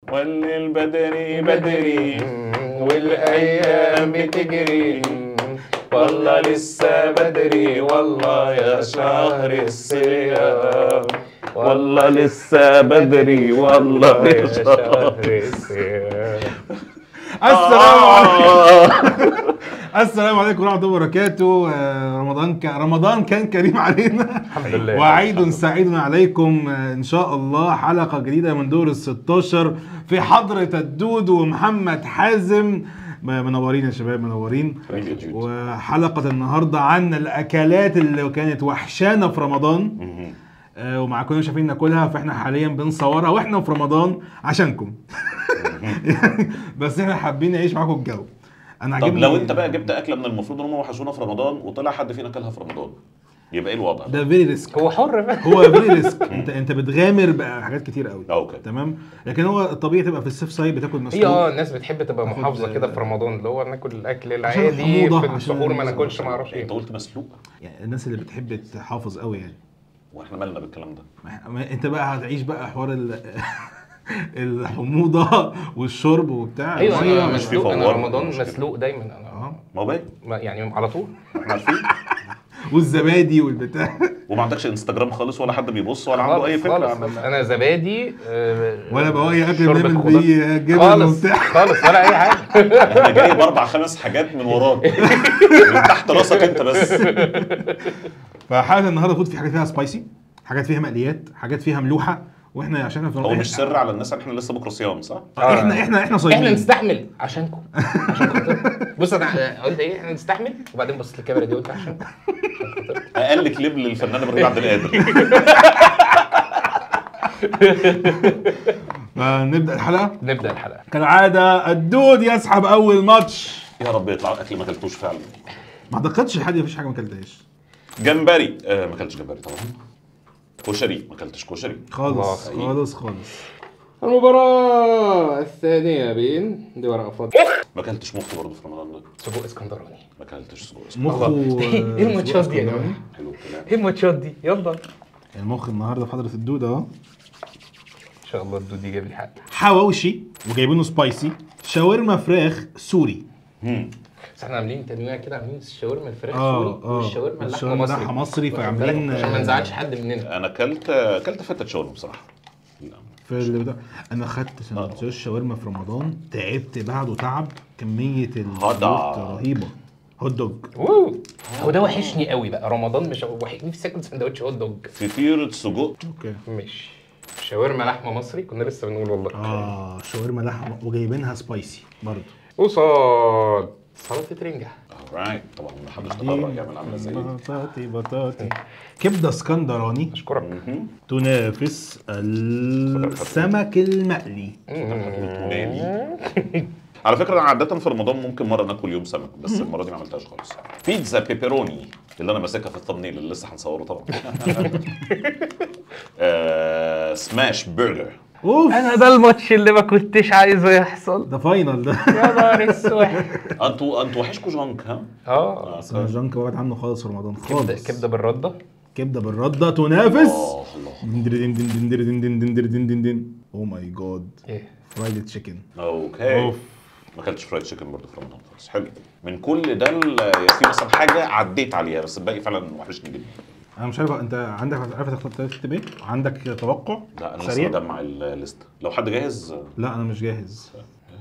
والليل بدري بدري والايام بتجري والله لسه بدري والله يا شهر الصيام والله لسه بدري والله يا شهر السلام عليكم السلام عليكم ورحمه الله وبركاته آه، رمضان كان رمضان كان كريم علينا الحمد لله وعيد سعيد عليكم آه، ان شاء الله حلقه جديده من دور ال 16 في حضره الدود ومحمد حازم م- منورين يا شباب منورين وحلقه النهارده عن الاكلات اللي كانت وحشانه في رمضان آه، ومع كلنا شايفين ناكلها فاحنا حاليا بنصورها واحنا في رمضان عشانكم يعني بس احنا حابين نعيش معاكم الجو انا طب عاجبني لو انت بقى جبت اكله من المفروض ان هم وحشونا في رمضان وطلع حد فينا اكلها في رمضان يبقى ايه الوضع؟ ده فيري ريسك هو حر بقى هو فيري ريسك انت انت بتغامر بحاجات كتير قوي اه اوكي تمام لكن هو الطبيعي تبقى في السيف سايد بتاكل هي مسلوق اه الناس بتحب تبقى تاخد- محافظه كده في رمضان اللي هو ناكل الاكل عشان العادي الحموضة، في عشان السحور ما الناس- ناكلش ما اعرفش ايه انت قلت مسلوق يعني الناس اللي بتحب تحافظ قوي يعني واحنا مالنا بالكلام ده ما- ما انت بقى هتعيش بقى حوار ال- الحموضه والشرب وبتاع ايوه المية انا مش في مسلوق انا فوار، رمضان مش كده. مسلوق دايما انا اه ما هو باين ما- يعني على طول احنا عارفين والزبادي والبتاع وما عندكش انستجرام خالص ولا حد بيبص ولا عنده خالص اي فكره خالص. عن ال- انا زبادي آه، ولا بواقي اكل شوربة بنعمل خضار. بيه جبن خالص وبتاع خالص ولا اي حاجه انا جاي باربع خمس حاجات من وراك من تحت راسك انت بس فحلقه النهارده المفروض في حاجات فيها سبايسي حاجات فيها مقليات حاجات فيها ملوحه واحنا عشان في هو مش سر على الناس ان احنا لسه بكره صيام صح؟ احنا احنا احنا احنا صايمين نستحمل عشانكم عشان خاطر بص انا قلت ايه احنا نستحمل وبعدين بصيت للكاميرا دي قلت عشان اقل كليب للفنان ابراهيم عبد القادر فنبدا الحلقه نبدا الحلقه كالعاده الدود يسحب اول ماتش يا رب يطلع اكل ما اكلتوش فعلا ما اعتقدش حد مفيش حاجه ما اكلتهاش جمبري آه ما اكلتش جمبري طبعا كشري ما اكلتش كشري خالص الله. خالص خالص المباراة الثانية بين دول أفاضل ما اكلتش مخ برضه في رمضان ده سجق اسكندراني ما اكلتش سجق مخه ايه الماتشات دي يا جماعة؟ حلو الكلام ايه الماتشات دي؟ يلا المخ النهارده في حضره الدود اهو ان شاء الله الدودي جاب لي حق حواوشي وجايبينه سبايسي شاورما فراخ سوري مم. بس احنا عاملين تنويع كده عاملين الشاورما الفراخ اه سوري اه والشاورما اللحمه الشاورما مصري لحمه مصري واخد فعاملين بالك؟ عشان ما نزعلش حد مننا انا اكلت اكلت فتة شاورما بصراحه لا. في اللي بتاع انا خدت سندوتشات شاورما في رمضان تعبت بعده تعب كميه هدا. الزيوت رهيبه هوت دوج واو هو ده وحشني قوي بقى رمضان مش وحش نفسي اكل سندوتش هوت دوج فطيرة سجق اوكي ماشي شاورما لحمه مصري كنا لسه بنقول والله اه شاورما لحمه وجايبينها سبايسي برضه قصاد سلطه رنجة رايت طبعا ما حدش تقرر يعمل عامله زي دي. بطاطي بطاطي كبده اسكندراني اشكرك مهم. تنافس السمك المقلي توناني على فكره انا عاده في رمضان ممكن مره ناكل يوم سمك بس المره دي ما عملتهاش خالص بيتزا بيبروني اللي انا ماسكها في الثمنيل اللي لسه هنصوره طبعا آه، سماش برجر اوف انا ده الماتش اللي ما كنتش عايزه يحصل ده فاينل ده يا نهار اسود انتوا انتوا وحشكوا جانك ها؟ اه بس انا جانك بعد عنه خالص في رمضان كبده خالص كبده بالرده كبده بالرده تنافس الله الله دين دين دين دين دين دين دين دين دين دين دين او ماي جاد ايه فرايد تشيكن اوكي اوف ما اكلتش فرايد تشيكن برضه في رمضان خالص حلو من كل ده ال- يا في مثلا حاجه عديت عليها بس الباقي فعلا وحشني جدا انا مش عارف انت عندك عارف تختار تكتب ايه؟ عندك توقع؟ لا انا لسه سريع؟ بجمع الليست لو حد جاهز لا انا مش جاهز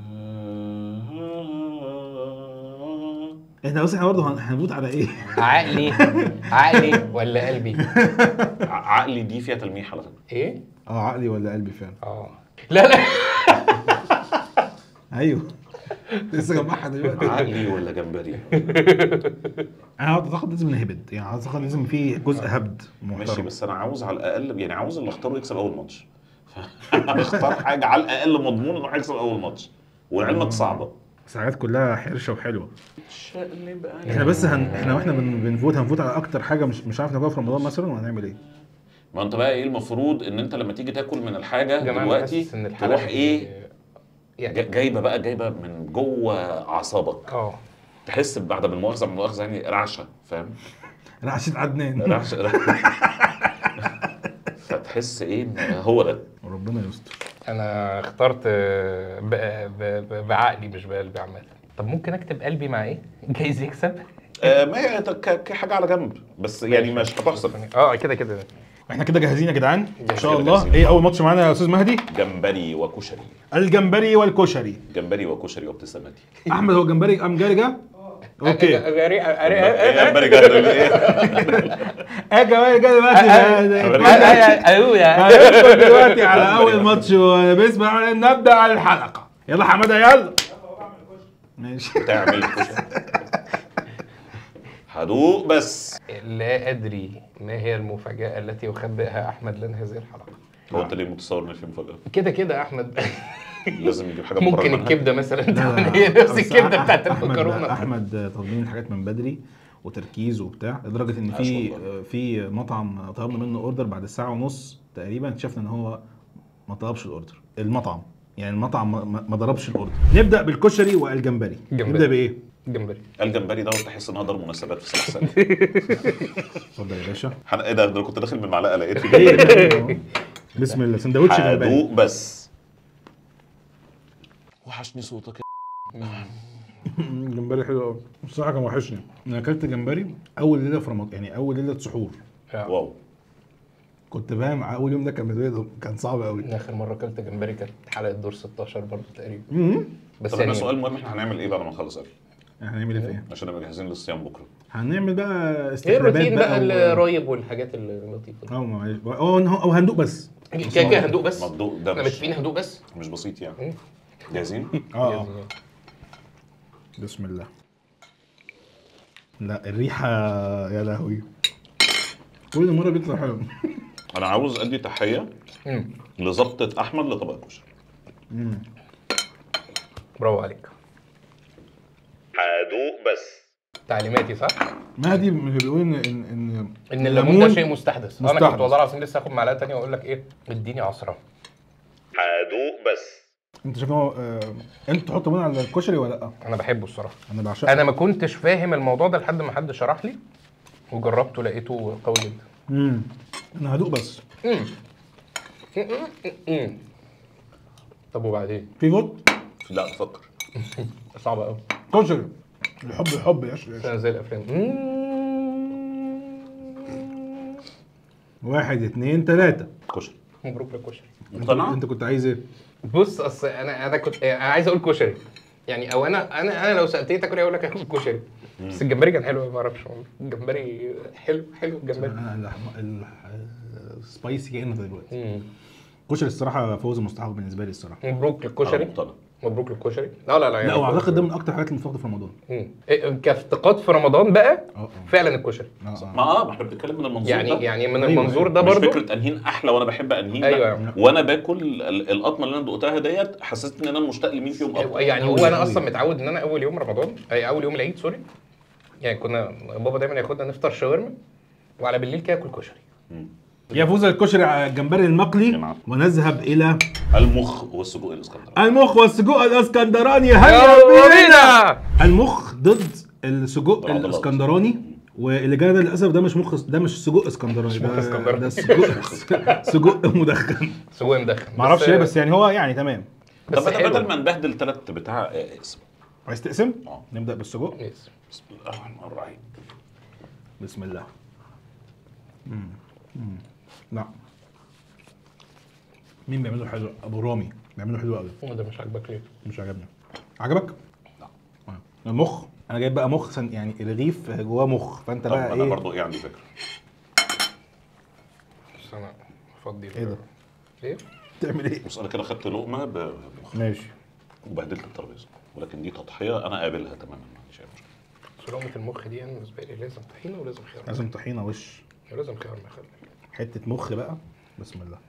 احنا بس احنا برضه هن- هنفوت على ايه؟ عقلي عقلي ولا قلبي ع- عقلي دي فيها تلميح على فكره ايه اه عقلي ولا قلبي فعلا اه لا لا ايوه لسه جمعها دلوقتي عقلي ولا جمبري انا اعتقد لازم نهبد يعني اعتقد لازم في جزء هبد ماشي محترم بس انا عاوز على الاقل يعني عاوز اللي اختاره يكسب اول ماتش اختار حاجه على الاقل مضمون انه هيكسب اول ماتش ولعلمك صعبه بس حاجات كلها حرشه وحلوه احنا بس هن... احنا واحنا بن... بنفوت هنفوت على اكتر حاجه مش مش عارف ناكلها في رمضان مثلا وهنعمل ايه؟ ما انت بقى ايه المفروض ان انت لما تيجي تاكل من الحاجه يا جماعه أنا دلوقتي حاسس ان الحلقه تروح دي- ايه يعني جا- جايبه بقى جايبه من جوه اعصابك اه تحس بعد بالمؤاخذه من المؤاخذه يعني رعشه فاهم رعشة عدنان رعشه فتحس ايه إن هو ده ربنا يستر انا اخترت آه، ب... ب... ب... بعقلي مش بقلبي عامه طب ممكن اكتب قلبي مع ايه؟ جايز يكسب آه ما هي ك- كحاجه على جنب بس يعني مش هتحسب اه كده كده احنا كده جاهزين يا جدعان ان شاء كده الله جاهزين. ايه اول ماتش معانا يا استاذ مهدي جمبري وكشري الجمبري والكشري جمبري وكشري وابتسامتي احمد هو جمبري ام جاري جه اوكي غريب إيه جمبري جد ايه اه جمبري جه دلوقتي ايوه هندخل دلوقتي على اول ماتش بسم الله نبدا الحلقه يلا حماده يلا ماشي تعمل كشري هدوء بس لا ادري ما هي المفاجاه التي يخبئها احمد لنا هذه الحلقه هو انت ليه متصور ان في مفاجاه؟ كده كده احمد لازم يجيب حاجه مخرج ممكن منها. الكبده مثلا لا، لا، تكون هي نفس بس الكبده أح- بتاعت احمد المكرونه احمد طالبين الحاجات من بدري وتركيز وبتاع لدرجه ان في عاش والله. في مطعم طلبنا منه اوردر بعد ساعه ونص تقريبا اكتشفنا ان هو ما طلبش الاوردر المطعم يعني المطعم ما- ما ما ضربش الاوردر نبدا بالكشري والجمبري جمبري. نبدا بايه جمبري الجمبري دوت تحس ان هو دار مناسبات في سبع سنين اتفضل يا باشا حن- ايه ده ده كنت داخل من معلقه لقيت في إيه؟ بسم الله سندوتش جمبري هدوء بس وحشني صوتك جمبري حلو قوي الصراحه كان وحشني انا اكلت جمبري اول ليله في رمضان يعني اول ليله سحور واو كنت فاهم اول يوم ده كان بالنسبه لي كان صعب قوي اخر مره اكلت جمبري كانت حلقه دور 16 برضه تقريبا مم. بس طب يعني احنا سؤال مهم احنا هنعمل ايه بعد ما نخلص اكل؟ احنا هنعمل ايه في ايه؟ عشان نبقى جاهزين للصيام بكره هنعمل بقى ايه استقبالات الروتين بقى و- الرايب والحاجات اللطيفه دي اه معلش او او هندوق بس كده كده هندوق بس مبدوء ده احنا مش متفقين هندوق بس مش بسيط يعني مم. جاهزين؟ اه اه بسم الله لا الريحه يا لهوي كل مره بيطلع حلو انا عاوز ادي تحيه مم. لظبطه احمد لطبق الكشري برافو عليك هدوء بس تعليماتي صح؟ مهدي من بيقول ان ان ان ان الليمون ده شيء مستحدث انا مستحدث. كنت والله العظيم لسه هاخد معلقه تانية واقول لك ايه اديني عصره هدوء بس انت شايف إن هو آه، انت تحط ليمون على الكشري ولا لا؟ انا بحبه الصراحه انا بعشقه انا ما كنتش فاهم الموضوع ده لحد ما حد شرح لي وجربته لقيته قوي جدا امم انا هدوق بس مم. طب وبعدين في فوت لا تفكر صعبه قوي كشري الحب الحب يا شيخ انا زي الافلام واحد اتنين تلاته كشري مبروك للكشري مقتنع؟ انت كنت عايز ايه؟ بص اصل انا انا كنت انا عايز اقول كشري يعني او انا انا انا لو سالتني تاكل ايه اقول لك اكل كشري بس الجمبري كان حلو أوي، ما اعرفش والله. الجمبري حلو حلو الجمبري انا ال- ال- السبايسي كأنه دلوقتي مم. كشري الصراحه فوز مستحق بالنسبه لي الصراحه مبروك انا للكشري مقتنع مبروك للكشري لا لا لا يعني لا واعتقد ده من اكتر الحاجات المفتقده في رمضان مم. إيه، كافتقاد في رمضان بقى اه اه فعلا الكشري اه اه ما اه ما احنا بنتكلم من المنظور يعني ده يعني من أيوة، المنظور ده مش برضو فكره انهين احلى وانا بحب انهين أيوة. لا. وانا باكل ال- القطمه اللي انا دقتها ديت حسيت ان انا مشتاق لمين فيهم اكتر يعني هو أوي انا أوي. اصلا متعود ان انا اول يوم رمضان اي اول يوم العيد سوري يعني كنا بابا دايما ياخدنا نفطر شاورما وعلى بالليل كده اكل كشري يفوز الكشري على الجمبري المقلي نعم. ونذهب الى المخ والسجق الاسكندراني المخ والسجق الاسكندراني هيا بينا المخ ضد السجق العضلات. الاسكندراني واللي جاي ده للاسف ده مش مخ ده مش سجق اسكندراني مخ ده اسكندراني. ده سجق سجق مدخن سجق مدخن معرفش ليه بس يعني هو يعني تمام بس طب انا حلو. بدل ما نبهدل ثلاث بتاع آه، اسم عايز تقسم؟ اه. نبدا بالسجق يس. بسم الله الرحمن الرحيم بسم الله مم. مم. لا مين بيعمله حلو ابو رامي بيعمله حلو قوي هو ده مش عاجبك ليه؟ مش عجبني عجبك لا. آه. المخ انا جايب بقى مخ سن يعني الرغيف جواه مخ فانت طب بقى انا ايه برضو ايه عندي فكره بس انا افضي ايه ده؟ ايه؟ تعمل ايه بص انا كده خدت لقمه بمخ ماشي وبهدلت الترابيزه ولكن دي تضحيه انا قابلها تماما ما عنديش اي مشكله بس لقمه المخ دي انا بالنسبه لي لازم طحينه ولازم خيار لازم طحينه وش ولازم خيار مخلل حته مخ بقى بسم الله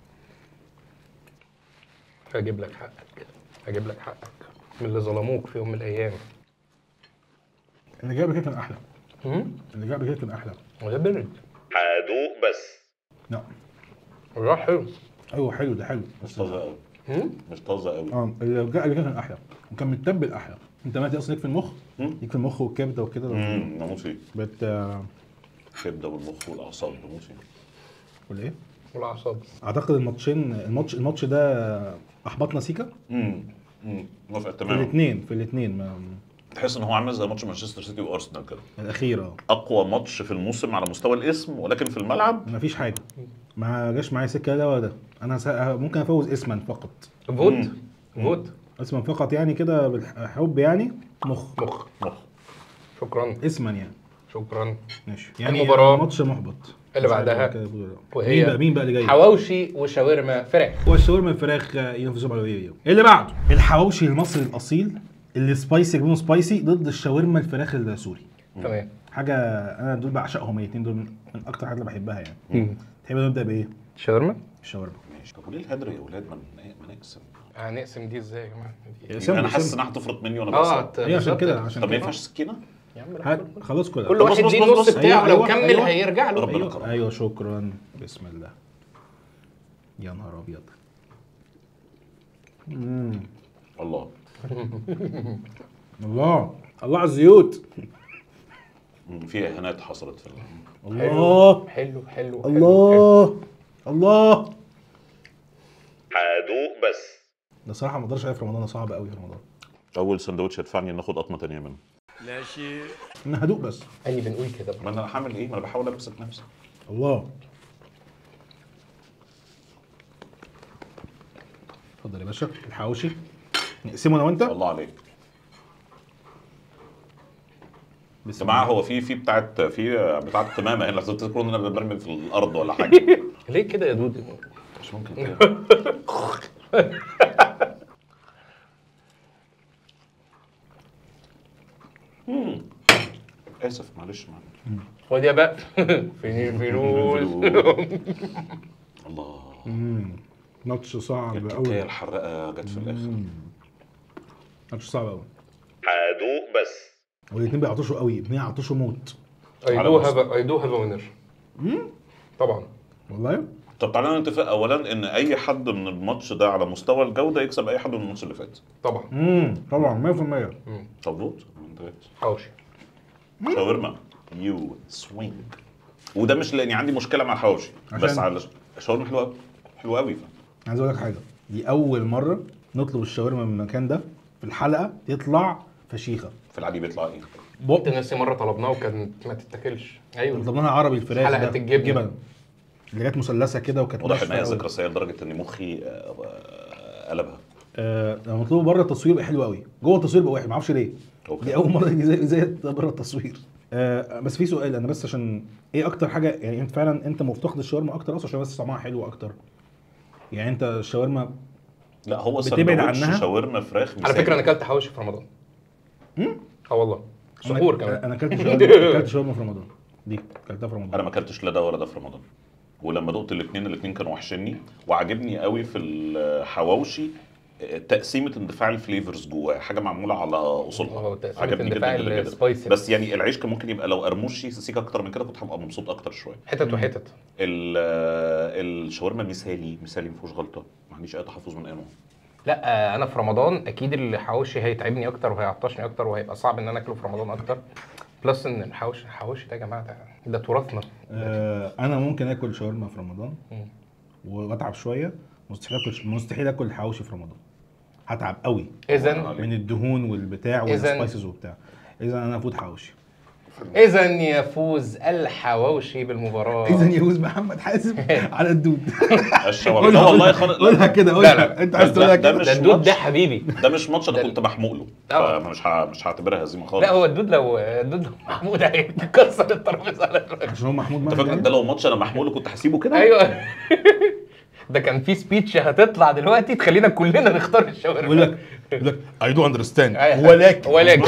هجيب لك حقك هجيب لك حقك من اللي ظلموك في يوم من الايام اللي جاب كده كان احلى هم؟ اللي جاب كده كان احلى وده برد هدوء بس لا والله حلو ايوه حلو ده حلو مش طازه قوي هم؟ مش طازه قوي اه اللي جا- اللي كده كان احلى وكان متبل احلى انت مالك اصلا ليك في المخ مم. ليك في المخ والكبده وكده امم بموت فيه بت الكبده والمخ والاعصاب بموت فيه ولا ايه؟ والاعصاب اعتقد الماتشين الماتش الماتش ده احبطنا سيكا امم امم موافق في تماما الاثنين في الاثنين ما تحس ان هو عامل زي ماتش مانشستر سيتي وارسنال كده الاخير اه اقوى ماتش في الموسم على مستوى الاسم ولكن في الملعب ما فيش حاجه ما جاش معايا سكه ده ولا ده انا سا... ممكن افوز اسما فقط فوت مم. فوت اسما فقط يعني كده بالحب يعني مخ مخ مخ شكرا اسما يعني شكرا ماشي يعني المباراة ماتش محبط اللي مش عارف بعدها كده أقول ولا لا. وهي مين بقى مين بقى اللي جاي حواوشي وشاورما فراخ والشاورما الفراخ آه، ينفذوا على الويو اللي بعده الحواوشي المصري الاصيل اللي سبايسي جبنه سبايسي ضد الشاورما الفراخ السوري تمام حاجه انا دول بعشقهم الاثنين دول من من اكتر حاجات اللي بحبها يعني تحب نبدا بايه شاورما الشاورما ماشي طب وليه الهدر يا اولاد ما ما نقسم هنقسم دي ازاي يا جماعه دي- قسم- انا حاسس قسم. انها هتفرط مني وانا اه بقسم ت- ايه عشان بالظبط. كده عشان طب ما كده ينفعش سكينه يا عم لا، هات خلاص كل كل بص- واحد بص- ليه بص- النص بص. بتاعه لو أيوة، كمل أيوة. هيرجع له ربنا ايوه كرم. ايوه شكرا بسم الله يا نهار ابيض مم. الله الله الله على الزيوت مم، في اهانات حصلت في ال- الله حلو حلو حلو الله الله هدوء بس ده صراحه ما اقدرش عليه في رمضان ده صعب قوي في رمضان اول سندوتش يدفعني ناخد قطمه تانية منه انا هدوء بس اني بنقول كده ما انا هعمل ايه ما انا بحاول امسك نفسي الله اتفضل يا باشا الحواوشي نقسمه انا وانت الله عليك بسم جماعه الله. هو في في بتاعت في بتاعت قمامه هنا لازم تذكروا ان انا برمي في الارض ولا حاجه ليه كده يا دود مش ممكن كده مم. اسف معلش معلش خد يا بقى فين الفلوس الله مم. ماتش صعب الكيكه قوي الحراقه جت في الاخر ماتش صعب قوي هدوء بس والاثنين بيعطشوا قوي الاثنين يعطشوا موت اي على دو مصر. هاف اي دو هاف وينر طبعا والله طب تعالى نتفق اولا ان اي حد من الماتش ده على مستوى الجوده يكسب اي حد من الماتش اللي فات طبعا امم طبعا 100% طب فوت حواوشي شاورما يو سوينج وده مش لاني عندي مشكله مع الحواوشي بس عشان- على الشاورما حلوه قوي حلوه قوي عايز اقول لك حاجه دي اول مره نطلب الشاورما من المكان ده في الحلقه يطلع فشيخه في العادي بيطلع ايه انت نفسي مره طلبناه وكانت ما تتاكلش ايوه طلبناها عربي الفراخ حلقة ده، الجبنة. اللي كانت مثلثه كده وكانت واضح ان ناشفة هي أوي. ذكرى سيئه لدرجه ان مخي آه، آه، قلبها آه لما مطلوب بره التصوير بقى حلو قوي جوه التصوير بقى وحش معرفش ليه أوكي. دي اول مره يجي زي زي بره التصوير آه بس في سؤال انا بس عشان ايه اكتر حاجه يعني انت فعلا انت مفتقد الشاورما اكتر اصلا عشان بس طعمها حلو اكتر يعني انت الشاورما لا هو بتبعد سندوتش عنها؟ شاورما فراخ على مثالي. فكره انا اكلت حواوشي في رمضان اه والله سحور أنا- كمان انا اكلت شاورما اكلت شاورما في رمضان دي اكلتها في رمضان انا ما اكلتش لا ده ولا ده في رمضان ولما دقت الاثنين الاثنين كانوا وحشني وعجبني قوي في الحواوشي آه، تقسيمه اندفاع الفليفرز جواه حاجه معموله على اه، اصولها تقسيمة عجبني جدا اندفاع جدا جدا السبايسي. بس يعني العيش كان ممكن يبقى لو قرموش سيكه اكتر من كده كنت هبقى مبسوط اكتر شويه حتت وحتت ال- آه، الشاورما مثالي مثالي ما فيهوش غلطه ما عنديش اي تحفظ من اي نوع لا آه، انا في رمضان اكيد الحواوشي هيتعبني اكتر وهيعطشني اكتر وهيبقى صعب ان انا اكله في رمضان اكتر بلس ان الحواوشي الحواوشي ده يا جماعه ده, ده تراثنا آه انا ممكن اكل شاورما في رمضان مم. واتعب شويه مستحيل اكل مستحيل اكل حواوشي في رمضان هتعب قوي اذا من الدهون والبتاع إذن- والسبايسز وبتاع اذا انا افوت حواوشي اذا يفوز الحواوشي بالمباراه اذا يفوز محمد حازم على الدود الشاورما لا والله خالص قولها كده لا، قولها لا. انت عايز ده- تقولها ده كده مش ده الدود ماتش. ده حبيبي ده مش ماتش انا ده- كنت محموق له طبعا. فمش ه- مش هعتبرها هزيمه خالص لا هو الدود لو الدود لو محمود هيكسر الترابيزه على دماغه. عشان هو محمود انت مهدي فاكر يعني؟ ده لو ماتش انا محمول كنت هسيبه كده ايوه ده كان في سبيتش هتطلع دلوقتي تخلينا كلنا نختار الشاورما يقول لك يقول لك اي دو اندرستاند أيوة. ولكن ولكن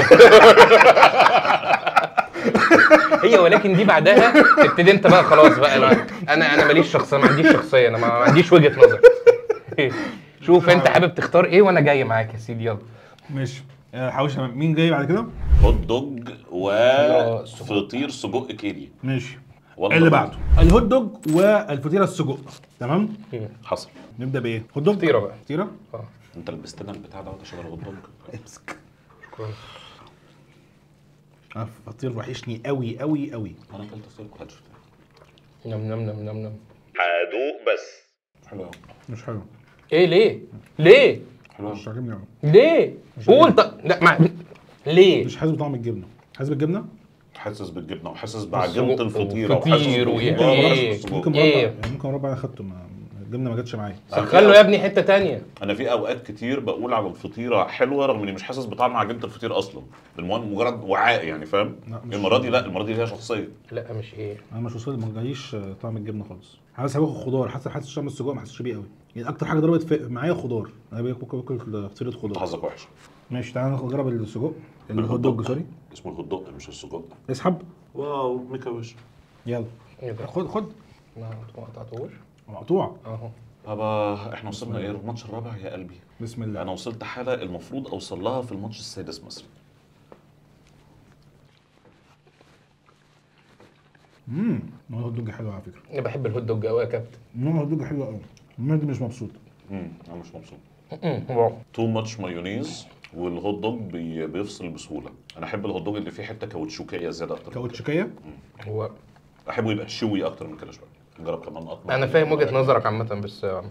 هي ولكن دي بعدها تبتدي انت بقى خلاص بقى لا، انا انا ماليش شخصيه ما عنديش شخصيه انا ما ما عنديش وجهه نظر شوف انت حابب تختار ايه وانا جاي معاك يا سيدي يلا ماشي آه، حواوشي مين جاي بعد كده؟ هوت دوج وفطير سجق كيري ماشي والله اللي بعده الهوت دوج والفطيره السجق تمام حصل نبدا بايه؟ هوت دوج فطيرة بقى. فطيره اه انت لبستنا البتاع ده شغل الهوت دوج امسك شكرا انا الفطير وحشني قوي قوي قوي انا اكلت فطير كنت هتشوف نم نم نم نم نم هدوء بس حلو أوي. مش حلو ايه ليه ليه حلو أوي. مش عاجبني قوي ليه قول طب لا ما ليه مش حاسس بطعم الجبنه حاسس بالجبنه حاسس بالجبنه وحاسس بعجينه والسجق الفطيره والفطير وحاسس وإيه- بالخضار وحاسس إيه. بالسجق. ممكن إيه؟ مربع يعني ممكن مربع انا اخدته ما الجبنه ما جاتش معايا سخن له يا ابني حته تانية انا في اوقات كتير بقول على الفطيره حلوه رغم اني مش حاسس بطعم عجينه الفطير اصلا المهم مجرد وعاء يعني فاهم لا، مش- المره دي لا المره دي ليها شخصيه لا مش ايه انا مش وصل ما جاليش طعم الجبنه خالص حاسس باكل خضار حاسس حاسس شم السجق ما حسيتش بيه قوي يعني اكتر حاجه ضربت في معايا خضار انا باكل باكل فطيره انت خضار حظك وحش ماشي تعالى ناخد نجرب السجق الهوت دوج سوري اسمه الهوت مش السجق اسحب واو ميكاوش يلا ايه ده خد خد ما ما قطعتوش مقطوع اهو بابا احنا وصلنا ايه الماتش الرابع يا قلبي بسم الله انا وصلت حاله المفروض اوصل لها في الماتش السادس مثلا امم نوع الهوت دوج حلو على فكره انا بحب الهوت دوج قوي يا كابتن نوع الهوت دوج حلو قوي المرة مش مبسوط امم انا مش مبسوط واو. تو ماتش مايونيز والهوت دوج بي بيفصل بسهوله انا احب الهوت دوج اللي فيه حته كاوتشوكيه زياده اكتر كاوتشيكيه هو احبه يبقى شوي اكتر من كده شويه نجرب كمان قطمه انا فاهم وجهه نظرك عامه بس هدوء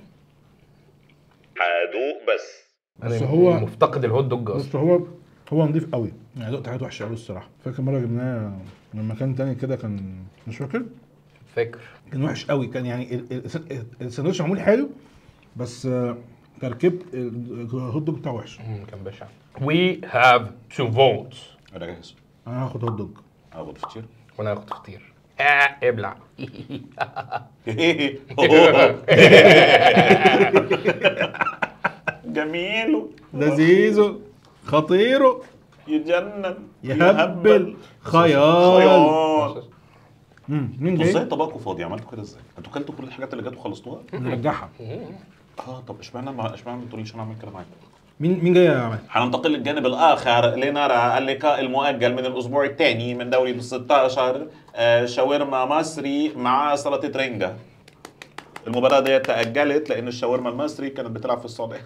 بس بس انا هو مفتقد الهوت دوج اصلا بص هو هو نضيف قوي يعني دقت حاجات وحشه قوي الصراحه فاكر مره جبناه من مكان تاني كده كان مش فاكر فاكر كان وحش قوي كان يعني ال- ال- ال- الساندوتش معمول حلو بس آه، تركيب الهوت دوج بتاعه وحش مم، كان بشع we have to vote انا جاهز انا هاخد هوت دوج هاخد فطير وانا هاخد فطير آه ابلع جميل لذيذ خطير يجنن يهبل خيال خيال مم، مين انتوا ازاي جاي؟ طبقكم فاضي عملتوا كده ازاي؟ انتوا كلتوا كل الحاجات اللي جت وخلصتوها؟ نرجعها اه طب اشمعنى ما اشمعنى ما تقوليش انا اعمل كده معاكم؟ مين مين جاي يا عماد؟ هننتقل للجانب الاخر لنرى اللقاء المؤجل من الاسبوع الثاني من دوري ال 16 آه، شاورما مصري مع سلطه رنجه المباراة دي تأجلت لأن الشاورما المصري كانت بتلعب في السعودية.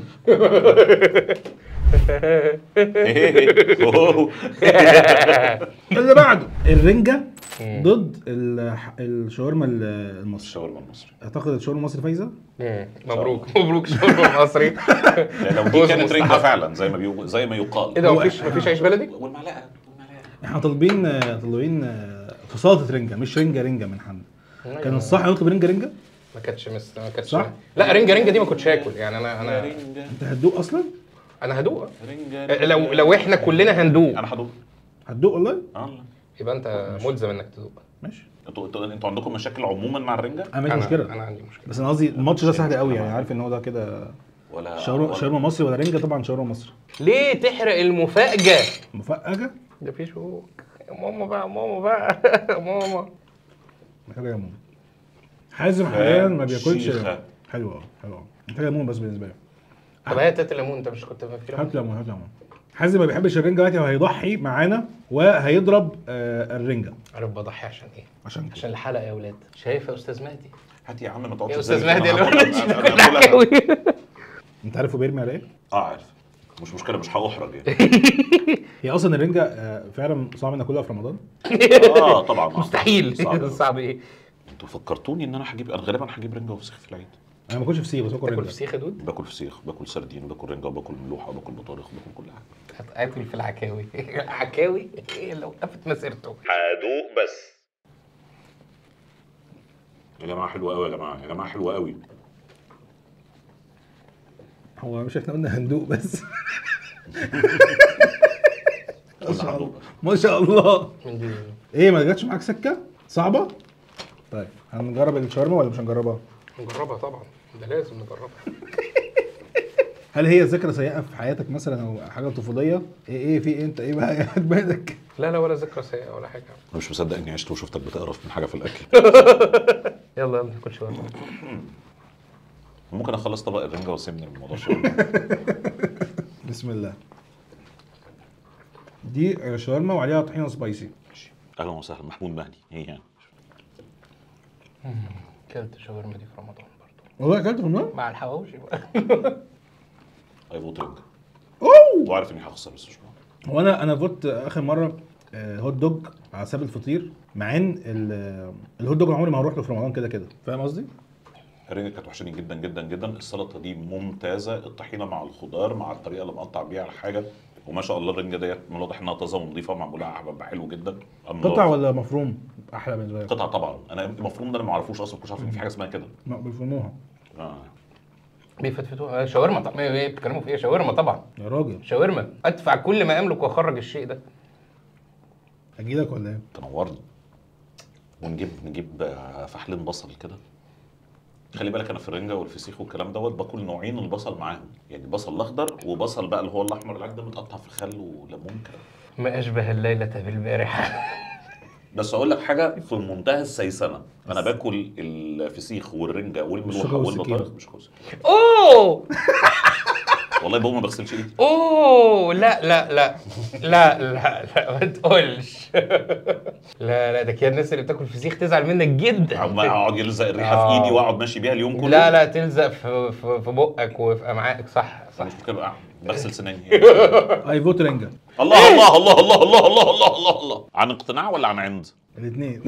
أوه. اللي بعده الرنجة ضد ال- الشاورما ال- المصري الشاورما المصري. اعتقد الشاورما المصري فايزه مم، مبروك مبروك شاورما مصري يعني لو دي فوز كانت مستحق. رنجة فعلا زي ما بيو... زي ما يقال. ايه ده مفيش مفيش عيش بلدي؟ والمعلقة احنا طالبين طالبين في سلطه رنجه مش رنجه رنجه من حد كان الصح نطلب رنجه رنجه ما كانتش مس ما كانتش صح؟ لا رنجه رنجه دي ما كنتش هاكل يعني انا انا رنجة انت هتدوق اصلا انا هدوق رنجة لو لو احنا كلنا هندوق أنا هدوق. هتدوق والله اه يبقى انت ملزم انك تدوق ماشي انتوا انتوا انتوا عندكم مشاكل عموما مع الرنجة؟ انا ما عنديش انا مشكله انا عندي مشكله بس انا قصدي الماتش ده سهل قوي يعني عارف ان هو ده كده ولا شاورما شاورما مصري ولا رنجه طبعا شاورما مصري ليه تحرق المفاجاه؟ مفقجه ده في شوك يا ماما بقى ماما بقى ماما محتاجه ليمون حازم حاليا ما بياكلش شيخة. حلو اه حلو اه محتاجه ليمون بس بالنسبه لي طب هات هات الليمون انت مش كنت في ليمون؟ هات ليمون هات ليمون حازم ما بيحبش الرنجه دلوقتي وهيضحي معانا وهيضرب آه الرنجه عارف بضحي عشان ايه؟ عشان كده عشان الحلقه يا اولاد شايف يا استاذ مهدي؟ هات يا عم ما تقعدش يا استاذ تزعل. مهدي أنا انا هاكلها- قلت أنا كل هاكلها. حكاوي انت عارف هو بيرمي على ايه؟ اه عارف مش مشكله مش هاحرج يعني هي اصلا الرنجه آه فعلا صعب اني اكلها في رمضان اه طبعا آه. مستحيل صعب. صعب ايه؟ انتوا فكرتوني ان انا هجيب انا غالبا هجيب رنجه وفسيخ في العيد انا ما باكلش فسيخ بس باكل تاكل رنجه فسيخ يا دود؟ باكل فسيخ باكل سردين باكل رنجه وباكل ملوحه وباكل بطارخ وباكل كل حاجه هتاكل في العكاوي عكاوي ايه لو وقفت مسيرته هدوء بس يا جماعه حلوه قوي يا جماعه يا جماعه حلوه قوي هو مش احنا قلنا هندوق بس ما قلنا شاء هدوء الله بس. ما شاء الله من دي ايه ما جاتش معاك سكه صعبه طيب هنجرب الشاورما ولا مش هنجربها نجربها طبعا ده لازم نجربها هل هي ذكرى سيئه في حياتك مثلا او حاجه طفوليه ايه ايه في إيه؟ انت ايه بقى يا بالك لا لا ولا ذكرى سيئه ولا حاجه انا مش مصدق اني عشت وشفتك بتقرف من حاجه في الاكل يلا يلا ناكل شاورما ممكن اخلص طبق الرنجه واسيبني من الموضوع شويه بسم الله دي شاورما وعليها طحينه سبايسي ماشي. اهلا وسهلا محمود مهدي ايه يعني كلت شاورما دي في رمضان برضو والله اكلت في النار مع الحواوشي بقى اي فوت رنجه اوه وعارف اني هخسر بس مش مهم. هو انا انا فوت اخر مره آه، هوت دوج على حساب الفطير مع ان ال- الهوت دوج عمري ما هروح له في رمضان كده كده فاهم قصدي؟ الرنجة كانت وحشاني جدا جدا جدا السلطة دي ممتازة الطحينة مع الخضار مع الطريقة اللي مقطع بيها الحاجة وما شاء الله الرنجة ديت من الواضح انها طازة ونظيفة معمولة على حلو جدا الله. قطع ولا مفروم احلى بالنسبه لك قطع طبعا انا المفروض ده انا ما اعرفوش اصلا كنتش عارف ان في حاجة اسمها كده ما بيفرموها آه. بيفتفتوها آه، شاورما طبعا ايه بتتكلموا في ايه شاورما طبعا يا راجل شاورما ادفع كل ما املك واخرج الشيء ده اجي لك ولا ايه تنورني ونجيب نجيب آه، فحلين بصل كده خلي بالك انا في الرنجه والفسيخ والكلام دوت باكل نوعين البصل معاهم يعني بصل الاخضر وبصل بقى اللي هو الاحمر العادي ده متقطع في خل وليمون كده ما اشبه الليله بالبارحه بس اقول لك حاجه في منتهى السيسنه انا باكل الفسيخ والرنجه والملوحه بالشوكة والسكينة. والبطاطس مش كوسه اوه والله بابا ما بغسلش ايدي اوه لا لا لا لا لا لا ما تقولش لا لا ده كده الناس اللي بتاكل فسيخ تزعل منك جدا عمال اقعد يلزق الريحه آه. في ايدي واقعد ماشي بيها اليوم كله لا لا تلزق في في, في بقك وفي امعائك صح صح مش مشكله بقى بغسل سناني اي فوت رنجة الله الله الله الله الله الله الله الله الله عن اقتناع ولا عن عند؟ الاثنين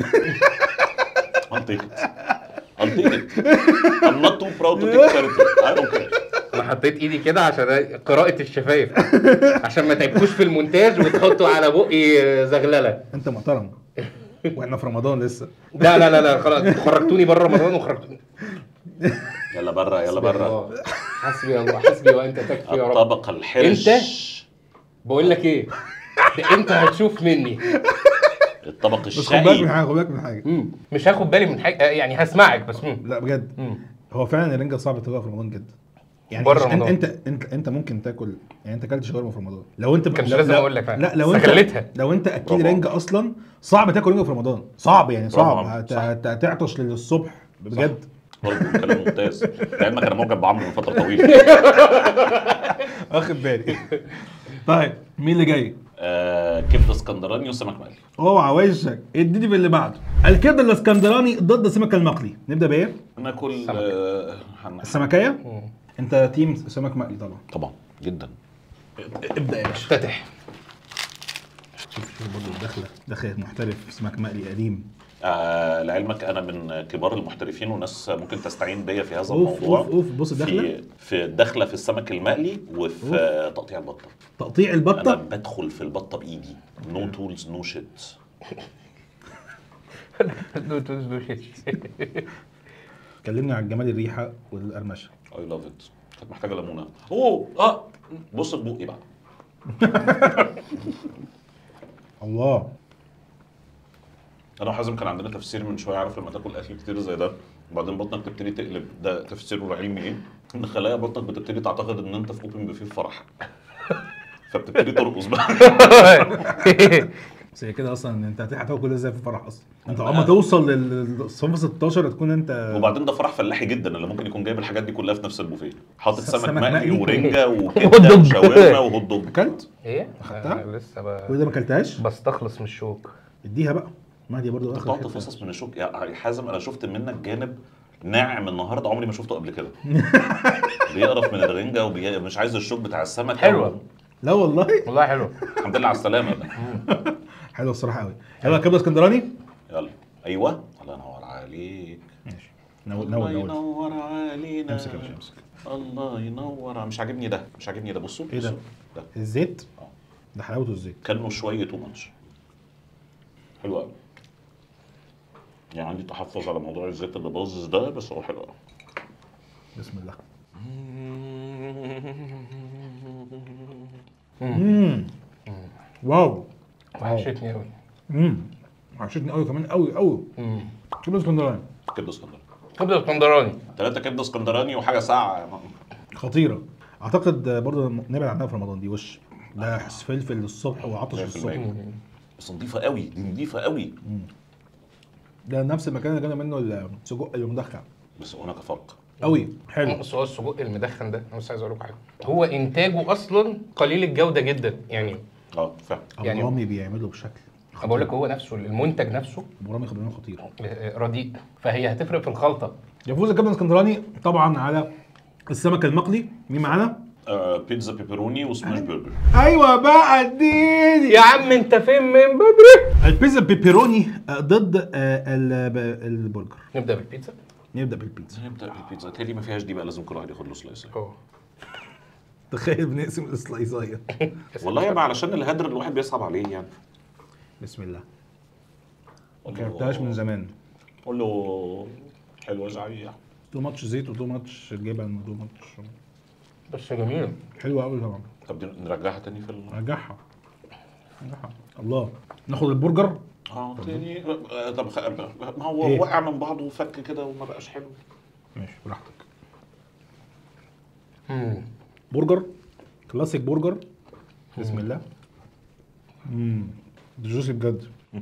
I'll take it. I'll take it. I'm not too proud to take charity. I don't care. انا حطيت ايدي كده عشان قراءة الشفايف عشان ما تعبكوش في المونتاج وتحطوا على بقي زغلله انت محترم واحنا في رمضان لسه لا لا لا لا خلاص خرجتوني بره رمضان وخرجتوني يلا برا يلا برا حسبي الله حسبي وانت تكفي يا رب الطبق الحرش انت؟ بقول لك ايه ده انت هتشوف مني الطبق بس خد بالك من الشقي حاجه خد بالك من حاجه مم. مش هاخد بالي من حاجه يعني هسمعك بس مم. لا بجد مم. هو فعلا الرنجة صعب تاكلها في رمضان جدا يعني بره مش- انت رمضان. انت انت انت ممكن تاكل يعني انت اكلت شاورما في رمضان لو انت كانش لو- لازم لو- أقول لك فعلا. لا لو انت استغلتها. لو انت اكيد برافو. رنجة اصلا صعب تاكل رنجة في رمضان صعب يعني صعب برافو. هت- صح. هت- هتعطش للصبح بجد برضه كلام ممتاز لعلمك انا معجب بعمرو من فتره طويله واخد بالي طيب مين اللي جاي؟ آه كبده اسكندراني وسمك مقلي اوعى وشك اديني باللي بعده الكبده الاسكندراني ضد السمك المقلي نبدا بايه؟ ناكل آه هن- السمكيه؟ مم. انت تيم سمك مقلي طبعا طبعا جدا ابدا يا باشا افتتح شوف شوف برضه داخله داخل محترف سمك مقلي قديم آه لعلمك انا من كبار المحترفين وناس ممكن تستعين بيا في هذا اوف الموضوع اوف اوف بص الدخله في في الدخله في السمك المقلي وفي آه، تقطيع البطه تقطيع انا البطه بدخل في البطه بايدي نو تولز نو شيت كلمني عن جمال الريحه والقرمشه اي لاف ات كانت محتاجه ليمونه اوه اه بص في بقي بقى الله انا وحازم كان عندنا تفسير من شويه عارف لما تاكل اكل كتير زي ده وبعدين بطنك تبتدي تقلب ده تفسيره العلمي ايه؟ ان خلايا بطنك بتبتدي تعتقد ان انت في اوبن بوفيه في فرح فبتبتدي ترقص بقى بس هي كده اصلا انت هتاكل كل ده ازاي في فرح اصلا انت اول ما توصل للصنف 16 تكون انت وبعدين ده فرح فلاحي جدا اللي ممكن يكون جايب الحاجات دي كلها في نفس البوفيه حاطط س- سمك سمك مقلي مقلي. ورنجه وهوت وكبده دوج. وشاورما وهوت دوج اكلت ايه؟ أخدتها؟ أنا لسه ب... كل ده ما اكلتهاش بستخلص من الشوك اديها بقى ما دي برضو اخر بتقعد حتة. تفصص من الشوك يا حازم انا شفت منك جانب ناعم النهارده عمري ما شفته قبل كده بيقرف من الرنجه ومش عايز الشوك بتاع السمك حلوة. لا والله والله حلو الحمد لله على السلامه حلوه الصراحه قوي يلا كبده اسكندراني يلا ايوه الله ينور عليك ماشي نول نول الله نول ينور علينا امسك يا باشا امسك الله ينور مش عاجبني ده مش عاجبني ده بصوا ايه ده؟ بصوا. ده الزيت آه. ده حلاوته الزيت كانه شويه تو ماتش حلو قوي يعني عندي تحفظ على موضوع الزيت اللي باظظ ده بس هو حلو قوي بسم الله امم واو وحشتني قوي امم وحشتني قوي كمان قوي قوي كبده اسكندراني كبده اسكندراني كبده اسكندراني ثلاثه كبده اسكندراني وحاجه ساقعه يا ماما. خطيره اعتقد برضه نبعد عنها في رمضان دي وش ده فلفل الصبح وعطش 100%. الصبح بس نظيفه قوي دي نظيفه قوي ده نفس المكان اللي جانا منه السجق المدخن بس هناك فرق قوي حلو بس هو السجق المدخن ده انا بس عايز اقول لكم حاجه هو انتاجه اصلا قليل الجوده جدا يعني اه فعلا يعني- ابو رامي بيعمله بشكل أنا بقول لك هو نفسه المنتج نفسه ابو رامي خبرنا خطير رديء فهي هتفرق في الخلطه يفوز الكبده الاسكندراني طبعا على السمك المقلي مين معانا؟ آه بيتزا بيبروني وسماش برجر ايوه بقى اديني يا عم انت فين من بدري البيتزا بيبروني آه، ضد آه، ال- ب- البرجر نبدا بالبيتزا نبدا بالبيتزا نبدا بالبيتزا تالي ما فيهاش دي بقى لازم كل واحد ياخد له سلايس اه تخيل بنقسم السلايزايه والله يا علشان الهدر الواحد بيصعب عليه يعني بسم الله ما كلتهاش من زمان قول له حلوه زعيح تو ماتش زيت وتو ماتش جبن وتو ماتش بس جميل حلوه قوي طبعا طب دي نرجعها تاني في ال... رجعها رجعها الله ناخد البرجر اه تاني آه، طب خ... ما هو إيه؟ وقع من بعضه وفك كده وما بقاش حلو ماشي براحتك مم. برجر كلاسيك برجر بسم الله امم ده جوسي بجد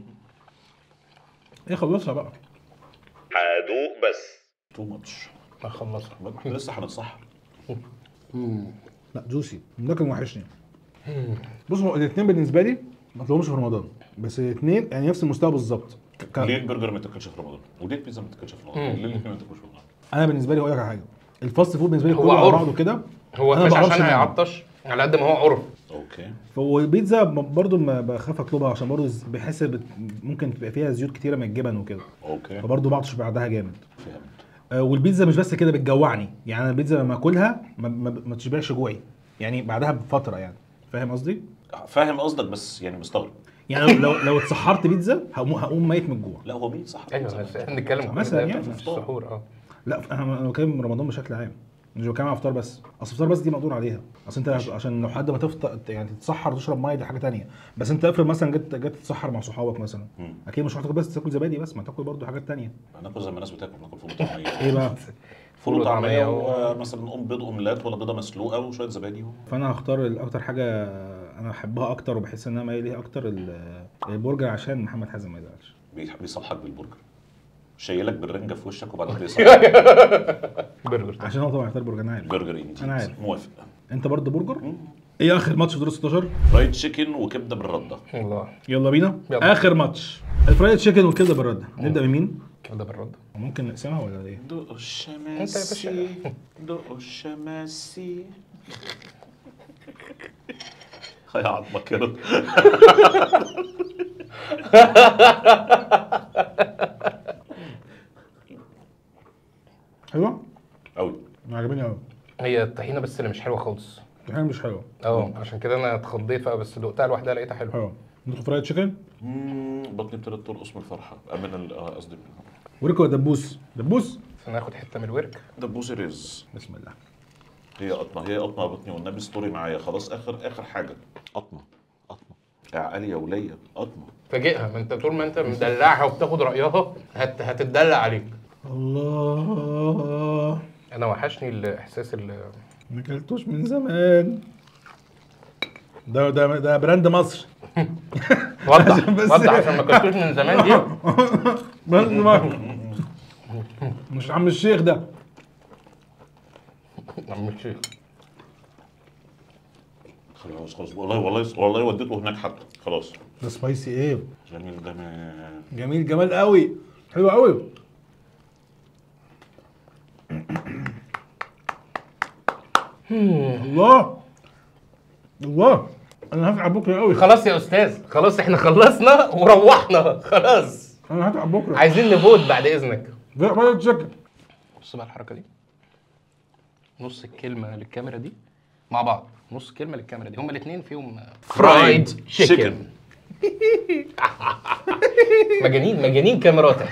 ايه خلصها بقى هدوء بس تو ماتش اخلصها لسه هنتصحى لا جوسي ده كان وحشني بص هو الاثنين بالنسبه لي ما طلعهمش في رمضان بس الاثنين يعني نفس المستوى بالظبط ك- ك- ليه البرجر ما تاكلش في رمضان وليه البيتزا ما تاكلش في رمضان مم. ليه الاثنين ما تاكلش في رمضان انا بالنسبه لي هقول لك على حاجه الفاست فود بالنسبه لي هو كله على عرف. بعضه كده هو أنا مش بعرفش عشان منه. هيعطش على قد ما هو عرف اوكي فهو البيتزا ب- برضو ما بخاف اطلبها عشان برضو بحس بت- ممكن تبقى فيها زيوت كتيره من الجبن وكده اوكي فبرضو بعطش بعدها جامد فهمت آه، والبيتزا مش بس كده بتجوعني يعني انا البيتزا لما اكلها ما, ما, ما تشبعش جوعي يعني بعدها بفتره يعني فاهم قصدي؟ فاهم قصدك بس يعني مستغرب يعني لو لو, لو اتسحرت بيتزا هقوم, هقوم ميت من الجوع لا هو مين صح ايوه بس احنا بنتكلم مثلاً عن يعني. في السحور اه لا انا انا بتكلم رمضان بشكل عام مش بتكلم على فطار بس اصل الفطار بس دي مقدور عليها اصل انت عشان لو حد ما تفطر يعني تتسحر تشرب ميه دي حاجه تانية بس انت افرض مثلا جيت جيت تتسحر مع صحابك مثلا مم. اكيد مش هتاكل بس تاكل زبادي بس ما تاكل برضو حاجات تانية هناكل زي ما الناس بتاكل ناكل فول وطعميه ايه بقى فول وطعميه وطعمية و- ومثلا ام بيض اومليت ولا بيضه مسلوقه وشويه زبادي و... فانا هختار الاكتر حاجه انا بحبها اكتر وبحس ان انا مايل ليها اكتر ال- البرجر عشان محمد حازم ما يزعلش بيح- بيصلحك بالبرجر شايلك بالرنجه في وشك وبعدين بيصلحك برجر عشان هو طبعا هيختار برجر انا عارف برجر اندي أنا عارف. موافق انت برضه برجر ايه اخر ماتش في دور 16 فرايد تشيكن وكبده بالرده الله يلا بينا يلا. اخر ماتش الفرايد تشيكن والكبده بالرده نبدا من مين كده بالرد ممكن نقسمها ولا ايه دق الشماسي دق الشماسي يا عظمك كده حلوه قوي انا عجباني قوي هي الطحينه بس اللي مش حلوه خالص الحاجه مش حلوه اه عشان كده انا اتخضيت بقى بس دقتها لوحدها لقيتها حلوه حلوه ندخل فرايد تشيكن بطني ابتدت ترقص من الفرحه من ال- آه، قصدي وريكو ولا دبوس دبوس بس ناخد حته من الورك دبوس رز بسم الله هي قطمه هي قطمه يا بطني والنبي ستوري معايا خلاص اخر اخر حاجه قطمه قطمه يا عقلي يا وليه قطمه فاجئها ما انت طول ما انت مدلعها وبتاخد رايها هت... هتتدلع عليك الله انا وحشني الاحساس اللي ما اكلتوش من زمان ده ده ده براند مصر وضح عشان بس- وضح عشان ما كنتوش من زمان دي براند مصر مش عم الشيخ ده عم الشيخ خلاص خلاص والله والله والله وديته هناك حتى خلاص ده سبايسي ايه جميل جمال جميل جمال قوي حلو قوي الله الله انا هتعب بكره قوي خلاص يا استاذ خلاص احنا خلصنا وروحنا خلاص انا هتعب بكره عايزين نفوت بعد اذنك ده فرايد تشيكن بص بقى الحركه دي نص الكلمه للكاميرا دي مع بعض نص كلمه للكاميرا دي هما الاثنين فيهم فرايد تشيكن مجانين مجانين كاميراتك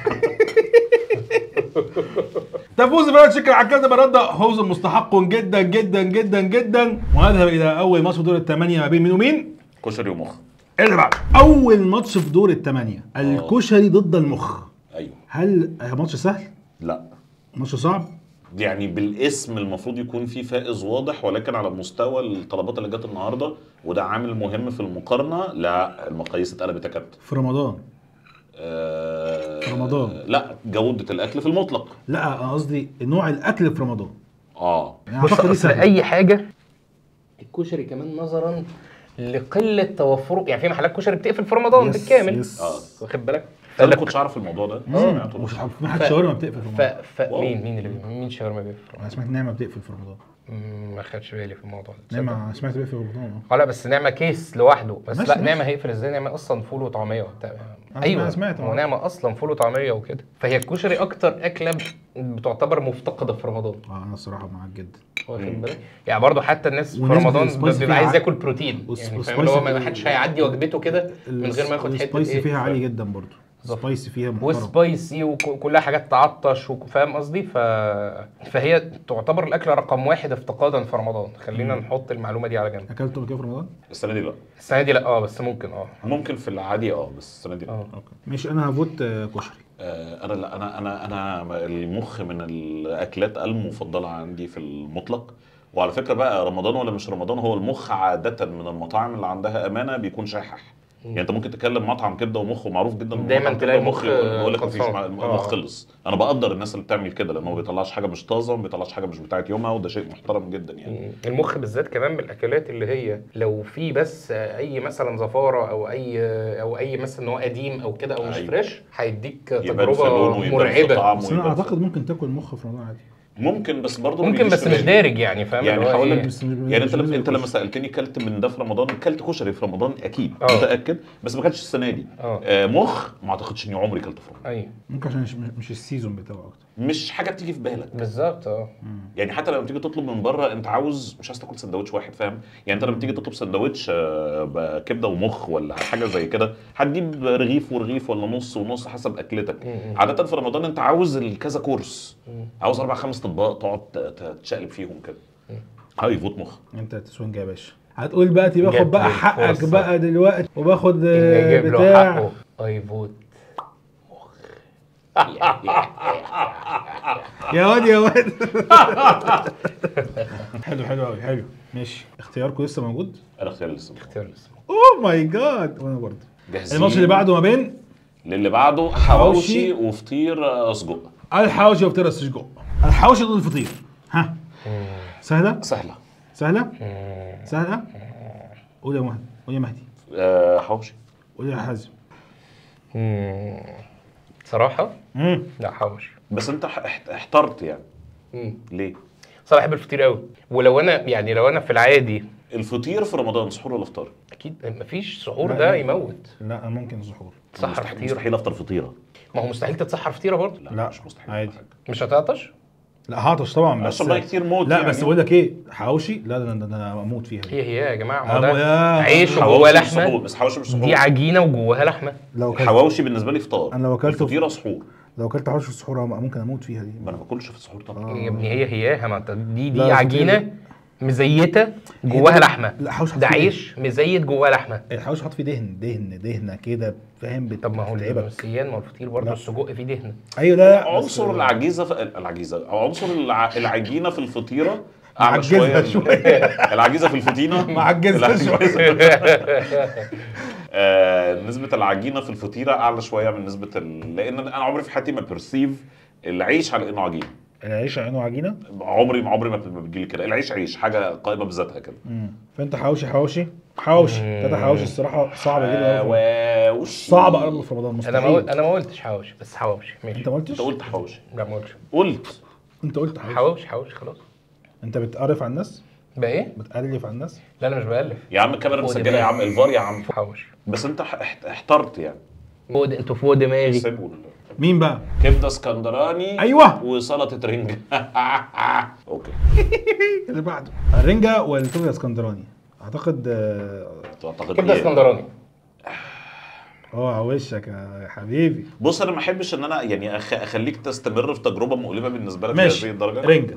تفوز فرايد تشيكن على كذا برده فوز مستحق جدا جدا جدا جدا ونذهب الى اول ماتش في دور الثمانيه ما بين مين ومين؟ كشري ومخ اللي بعده اول ماتش في دور الثمانيه الكشري ضد المخ ايوه هل ماتش سهل؟ لا ماتش صعب؟ يعني بالاسم المفروض يكون في فائز واضح ولكن على مستوى الطلبات اللي جت النهارده وده عامل مهم في المقارنه لا المقاييس اتقلبت يا كابتن في رمضان آه في رمضان. لا جوده الاكل في المطلق لا انا قصدي نوع الاكل في رمضان اه يعني بص أعتقد دي اصل سهلة. اي حاجه الكشري كمان نظرا لقله توفره يعني في محلات كشري بتقفل في رمضان يس، بالكامل يس. اه واخد بالك انا ما فلك- كنتش اعرف الموضوع ده مم. سمعته. وش في حد ف- شاورما بتقفل في ف... رمضان ف... واو. مين مين اللي مين شاورما بيفرق انا سمعت نعمه بتقفل في رمضان مم، ما خدش بالي في الموضوع ده تصدق؟ نعمه سمعت بتقفل في رمضان اه لا بس نعمه كيس لوحده بس ماشي، لا ماشي. نعمه هيقفل ازاي نعمه اصلا فول وطعميه وبتاع أنا ايوه سمعت، هو آه. نعمه اصلا فول وطعميه وكده فهي الكشري اكتر اكله بتعتبر مفتقده في رمضان اه انا الصراحه معاك جدا واخد بالك يعني برضه حتى الناس في ونسبة رمضان السبايسي بيبقى فيها عايز ع- ياكل بروتين والس- يعني فاهم اللي هو ما والسبايسي- حدش هيعدي وجبته كده من غير ما ياخد حته السبايسي ايه فيها عالي جدا برضو بالظبط. السبايسي فيها محترم وسبايسي وكلها حاجات تعطش وك- فاهم قصدي ف... فهي تعتبر الاكله رقم واحد افتقادا في رمضان خلينا نحط المعلومه دي على جنب اكلته قبل كده في رمضان؟ السنه دي لا السنه دي لا اه بس ممكن اه ممكن في العادي اه بس السنه دي لا اه اوكي ماشي انا هفوت آه، كشري آه، انا لا انا انا انا المخ من الاكلات المفضله عندي في المطلق وعلى فكره بقى رمضان ولا مش رمضان هو المخ عاده من المطاعم اللي عندها امانه بيكون شاحح يعني انت ممكن تكلم مطعم كبده ومخ ومعروف جدا إن دايماً مطعم تلاقي كبدة المخ يقول يقول لك مفيش خلصان. مع- آه. المخ خلص انا بقدر الناس اللي بتعمل كده لانه ما بيطلعش حاجه مش طازه وما بيطلعش حاجه مش بتاعت يومها وده شيء محترم جدا يعني المخ بالذات كمان من الاكلات اللي هي لو في بس اي مثلا زفاره او اي او اي مثلا ان هو قديم او كده او مش أيوة. فريش هيديك يبان في لونه تجربه ويبان في مرعبه طعمه بس انا ويبان في- اعتقد ممكن تاكل مخ في رمضان عادي ممكن بس برضه ما ممكن بيجيش بس في مش بالي. دارج يعني فاهم يعني اللي هو هقول لك إيه؟ بس مش- يعني انت مش لما زي انت لما الكشري. سالتني كلت من ده في رمضان كلت كشري في رمضان اكيد اه. متاكد بس ما كانش السنه دي اه. آه مخ ما اعتقدش اني عمري كلته في رمضان ايوه ممكن عشان مش, مش السيزون بتاعه اكتر مش حاجه بتيجي في بالك بالظبط اه يعني حتى لما تيجي تطلب من بره انت عاوز مش عايز تاكل سندوتش واحد فاهم يعني انت لما تيجي تطلب سندوتش آه، بكبده ومخ ولا حاجه زي كده هتجيب رغيف ورغيف ولا نص ونص حسب اكلتك مم. عاده في رمضان انت عاوز الكذا كورس مم. عاوز اربع خمس اطباق تقعد ت- ت- تشقلب فيهم كده هاي فوت مخ انت تسوينج يا باشا هتقول بقى تي باخد جاب بقى لي حقك فرصة. بقى دلوقتي وباخد اللي آه، يجيب له بتاع حقه اي فوت يا واد يا واد حلو حلو قوي حلو ماشي اختياركم لسه موجود انا اختيار لسه اختيار الاسم اوه ماي جاد وانا برضه جاهزين الماتش اللي بعده ما بين للي بعده حواوشي وفطير آه، سجق الحواوشي وفطير السجق الحواوشي ضد الفطير ها سهله سهله سهله سهله قول يا مهدي قول يا مهدي آه، حواوشي قول يا حازم مم. صراحه امم لا حواوشي بس انت ح- احت- احترت يعني مم. ليه؟ صراحه بحب الفطير قوي ولو انا يعني لو انا في العادي الفطير في رمضان سحور ولا فطار؟ اكيد مفيش سحور لا، ده لا. يموت لا أنا ممكن سحور تسحر مستحيل, فطير مستحيل افطر فطيره ما هو مستحيل تتسحر فطيره برضه لا, لا، مش مستحيل عادي. مش هتعطش لا هعطش طبعا بس اشرب ميه كتير موت لا يعني. بس بقول لك ايه حواوشي لا ده انا ده انا اموت فيها دي. هي هي يا جماعه ما هو أبو ده يا- عيش وجواه حواوشي مش سحور لحمه بس حواوشي مش دي سحور عجينه وجواها لحمه لو كلت الحواوشي بالنسبه لي فطار أنا لو أكلته- الفطيره سحور لو كلت حواوشي في السحور ممكن اموت فيها دي ما انا باكلش في السحور طبعا يا ابني هي هياها ما انت دي لا، دي عجينه مزيته جواها ده- لحمه لا، حوش ده حط فيه عيش مزيت جواه لحمه الحواوشي حط فيه دهن دهن دهنه كده فاهم بت- طب ما هو بتتعبك. السيان ما هو الفطير برضه لا. السجق فيه دهن ايوه لا لا عنصر بس- العجيزه في العجيزه او عنصر الع... العجينه في الفطيره اعلى معجزها شويه شوية. العجيزه في الفطينه معجزها العجيزة- آه، نسبه العجينه في الفطيره اعلى شويه من نسبه ال... لان انا عمري في حياتي ما برسيف العيش على انه عجينه العيش عينه عجينه عمري ما عمري ما ما بتجيلي كده العيش عيش حاجه قائمه بذاتها كده مم. فانت حواوشي حواوشي حواوشي تلاته حواوشي الصراحه صعبه جدا أوي. آه، وش صعبه قوي في رمضان انا ما قلت مستحيل انا ما قلتش حواوشي بس حواوشي ماشي انت ما قلتش انت قلت حواوشي لا ما قلتش قلت انت قلت حواوشي حواوشي حواوشي خلاص انت بتقرف على الناس بقى ايه؟ بتقلف على الناس لا انا مش بألف يا عم الكاميرا فوق مسجله يا عم دماغي. الفار يا عم حواوشي بس انت ح- احت- احترت يعني فوق د- انتوا فوق دماغي سيبه مين بقى كبده اسكندراني أيوة. وسلطه رنجة اوكي اللي بعده الرنجه والكبده الاسكندراني اعتقد اه تعتقد كبده ايه؟ اسكندراني اه على وشك يا حبيبي بص انا ما احبش ان انا يعني أخ... اخليك تستمر في تجربه مؤلمه بالنسبه لك ماشي لهذه الدرجه رنجه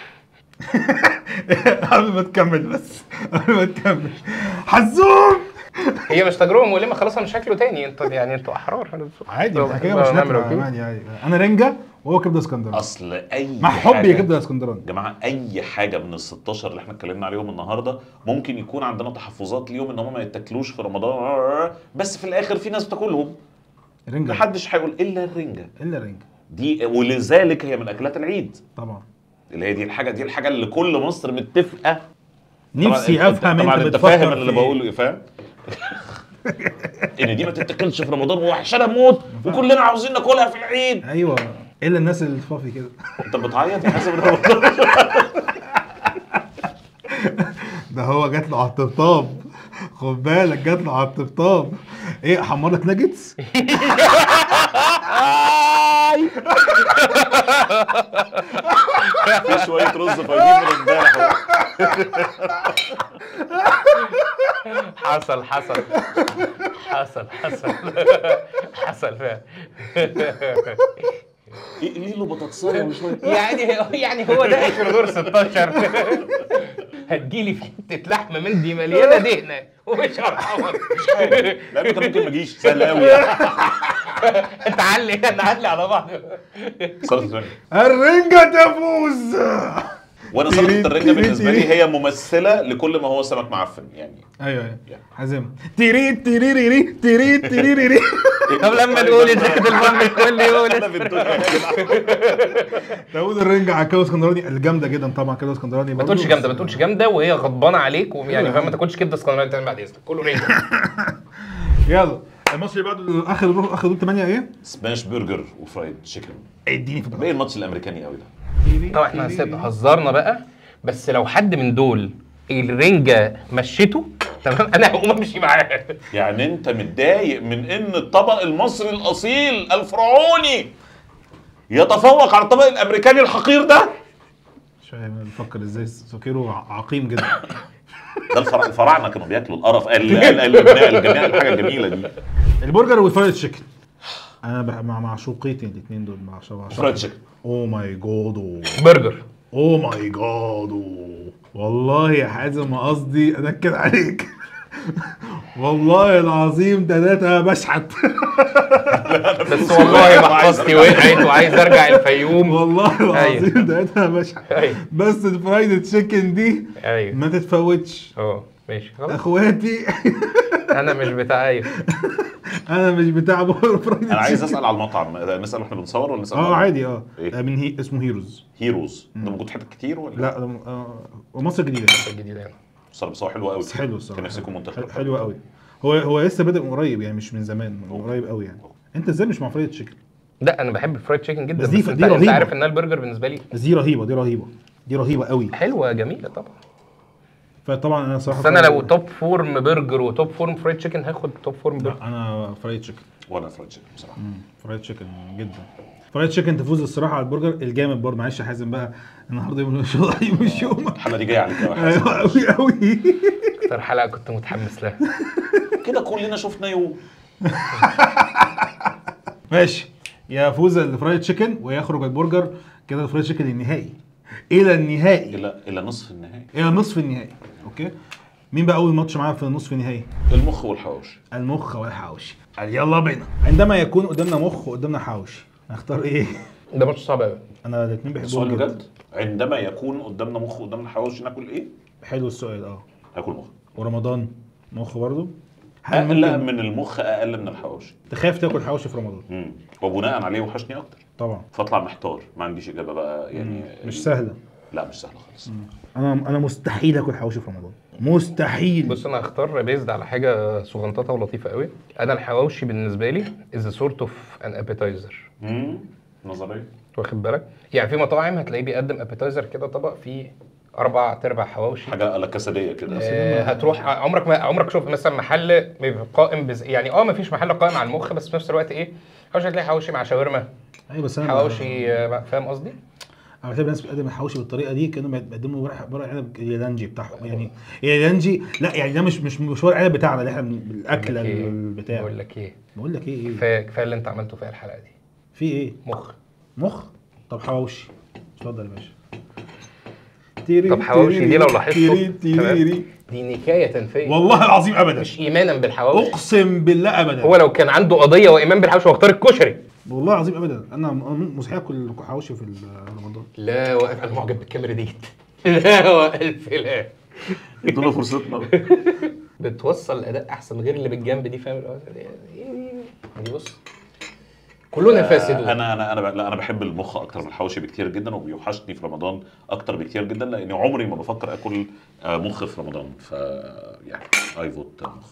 قبل ما تكمل بس قبل ما تكمل حزوم هي مش تجربه مؤلمه خلاص انا شكله تاني انت يعني انتوا احرار عادي طب احنا كده بقى مش نعمل ناكل أوكي؟ عادي عادي انا رنجه وهو كبده اسكندراني اصل اي مع حبي حاجة- كبده اسكندراني يا جماعه اي حاجه من ال 16 اللي احنا اتكلمنا عليهم النهارده ممكن يكون عندنا تحفظات ليهم ان هم ما يتاكلوش في رمضان بس في الاخر في ناس بتاكلهم رنجه محدش هيقول الا الرنجه الا رنجه دي ولذلك هي من اكلات العيد طبعا اللي هي دي الحاجه دي الحاجه اللي كل مصر متفقه نفسي طبعاً افهم طبعا انت انت بتفكر فاهم اللي في إيه. بقوله ايه فاهم ان دي ما تتاكلش في رمضان ووحشانه موت وكلنا عاوزين ناكلها في العيد ايوه الا الناس اللي فافي كده انت بتعيط يا حازم رمضان ده هو جات له على الطبطاب خد بالك جات له على الطبطاب ايه احمر لك ناجتس في شويه رز فايدين من امبارح حصل حصل حصل حصل حصل فعلا اقلي له بطاطسايه وشويه يعني يعني هو ده اخر دور 16 هتجيلي في حته لحمه من دي مليانه دهنه ومش هرحمك لا انت ممكن ما اجيش سهل قوي يعني تعلي نعلي على بعض سلطه الرنجة. الرنجة تفوز وانا سلطه الرنجة بالنسبه لي هي ممثله لكل ما هو سمك معفن يعني ايوه ايوه حازم تيري تيري تيري تيري طب لما تقول ازيك الفم الكل يقول انا في الدنيا يا جدع. داوود الرنجة عكاوي اسكندراني الجامدة جدا طبعا كده اسكندراني ما تقولش جامده ما تقولش جامده وهي غضبانه عليك ويعني فاهم ما تاكلش كبده اسكندراني تاني بعد اذنك كله رنجه يلا الماتش اللي بعده اخر روح اخر دور 8 ايه؟ سماش برجر وفرايد تشيكن اديني في باقي الماتش الامريكاني قوي ده طبعا احنا هنسيب- هزرنا بقى بس لو حد من دول الرنجه مشيته تمام انا هقوم امشي معاه يعني انت متضايق من ان الطبق المصري الاصيل الفرعوني يتفوق على الطبق الامريكاني الحقير ده مش فاهم بفكر ازاي سكيرو عقيم جدا ده الفرع الفراعنه كانوا بياكلوا القرف ال- ال- ال- الجناء الجناء الحاجه الجميله دي البرجر والفرايد تشيكن انا بح- مع معشوقيتي الاثنين دول مع شباب فرايد تشيكن او ماي جاد برجر او ماي جاد والله يا حازم ما قصدي انكد عليك والله العظيم ده ده بشحت بس والله محفظتي وقعت وعايز ارجع الفيوم والله العظيم ده ده بشحت ايوه بس الفرايد تشيكن دي ايوه ما تتفوتش اه ماشي خلاص اخواتي انا مش بتاع ايوه انا مش بتاع فرايد انا عايز تشيكن اسال على المطعم نسال واحنا بنصور ولا نسال اه عادي اه إيه؟ آه، من هي اسمه هيروز هيروز ده موجود حتت كتير ولا لا ده م- آه، مصر الجديده الجديد يعني بس بس هو حلو قوي بس حلو الصراحه كان نفسي يكون منتشر حلو- حلو قوي هو هو لسه بادئ من قريب يعني مش من زمان من قريب قوي يعني انت ازاي مش مع فرايد تشيكن لا انا بحب الفرايد تشيكن جدا بس بس, دي- انت, دي انت رهيبة. عارف ان البرجر بالنسبه لي بس دي رهيبه دي رهيبه دي رهيبه قوي حلوه جميله طبعا فطبعا انا صراحه بس انا لو توب فورم برجر وتوب فورم فرايد تشيكن هاخد توب فورم برجر لا انا فرايد تشيكن وانا فرايد تشيكن بصراحه فرايد تشيكن جدا فرايد تشيكن تفوز الصراحه على البرجر الجامد برضه معلش يا حازم بقى النهارده يوم مش يوم مش يومك الحلقه دي جايه عليك يا حازم. ايوه قوي قوي اكتر حلقه كنت متحمس لها كده كلنا شفنا يوم ماشي يفوز الفرايد تشيكن ويخرج البرجر كده الفرايد تشيكن النهائي الى النهائي الى الى نصف النهائي الى نصف النهائي اوكي مين بقى اول ماتش معانا في النصف النهائي المخ والحواوشي المخ والحواوشي قال يلا بينا عندما يكون قدامنا مخ وقدامنا حواوشي نختار ايه ده ماتش صعب قوي انا الاثنين بحبهم السؤال جدا بجد عندما يكون قدامنا مخ قدامنا حواوشي ناكل ايه؟ حلو السؤال اه ناكل مخ ورمضان مخ برضه هل اقل ممكن من المخ اقل من الحواوشي تخاف تاكل حواوشي في رمضان امم وبناء عليه وحشني اكتر طبعا فاطلع محتار ما عنديش اجابه بقى يعني مش سهله لا مش سهله خالص انا انا مستحيل اكل حواوشي في رمضان مستحيل بص انا هختار بيزد على حاجه صغنططه ولطيفه قوي انا الحواوشي بالنسبه لي از سورت اوف ان ابيتايزر امم نظريه واخد بالك يعني في مطاعم هتلاقيه بيقدم ابيتايزر كده طبق فيه اربع تربع حواوشي حاجه على كسديه كده آه، هتروح عمرك ما عمرك شفت مثلا محل بيبقى قائم بز... يعني اه ما فيش محل قائم على المخ بس في نفس الوقت ايه حواوشي هتلاقي حواوشي مع شاورما ايوه بس انا حواوشي آه، فاهم قصدي؟ انا بحب الناس بتقدم الحواوشي بالطريقه دي كانوا بيقدموا ورق ورق عنب اليالانجي بتاعهم يعني اليالانجي لا يعني ده مش مش مش ورق عنب بتاعنا اللي احنا بن- بالاكله بقول لك إيه؟ البتاع بقول لك ايه بقول لك ايه ايه كفايه كفايه اللي انت عملته في الحلقه دي في ايه مخ مخ طب حواوشي اتفضل يا باشا تيري طب حواوشي دي لو لاحظتوا تيري تيري تمام؟ دي نكايه تنفيه والله العظيم ابدا مش ايمانا بالحواوشي اقسم بالله ابدا هو لو كان عنده قضيه وايمان بالحواوشي هو اختار الكشري والله العظيم ابدا انا م- مستحيل اكل حواوشي في رمضان لا واقف انا معجب بالكاميرا ديت لا والف لا ادونا فرصتنا بتوصل الاداء احسن غير اللي بالجنب دي فاهم دي بص كلنا فاسدون انا انا انا لا انا بحب المخ اكتر من الحواوشي بكتير جدا وبيوحشني في رمضان اكتر بكتير جدا لاني عمري ما بفكر اكل آه، مخ في رمضان ف يعني اي فوت مخ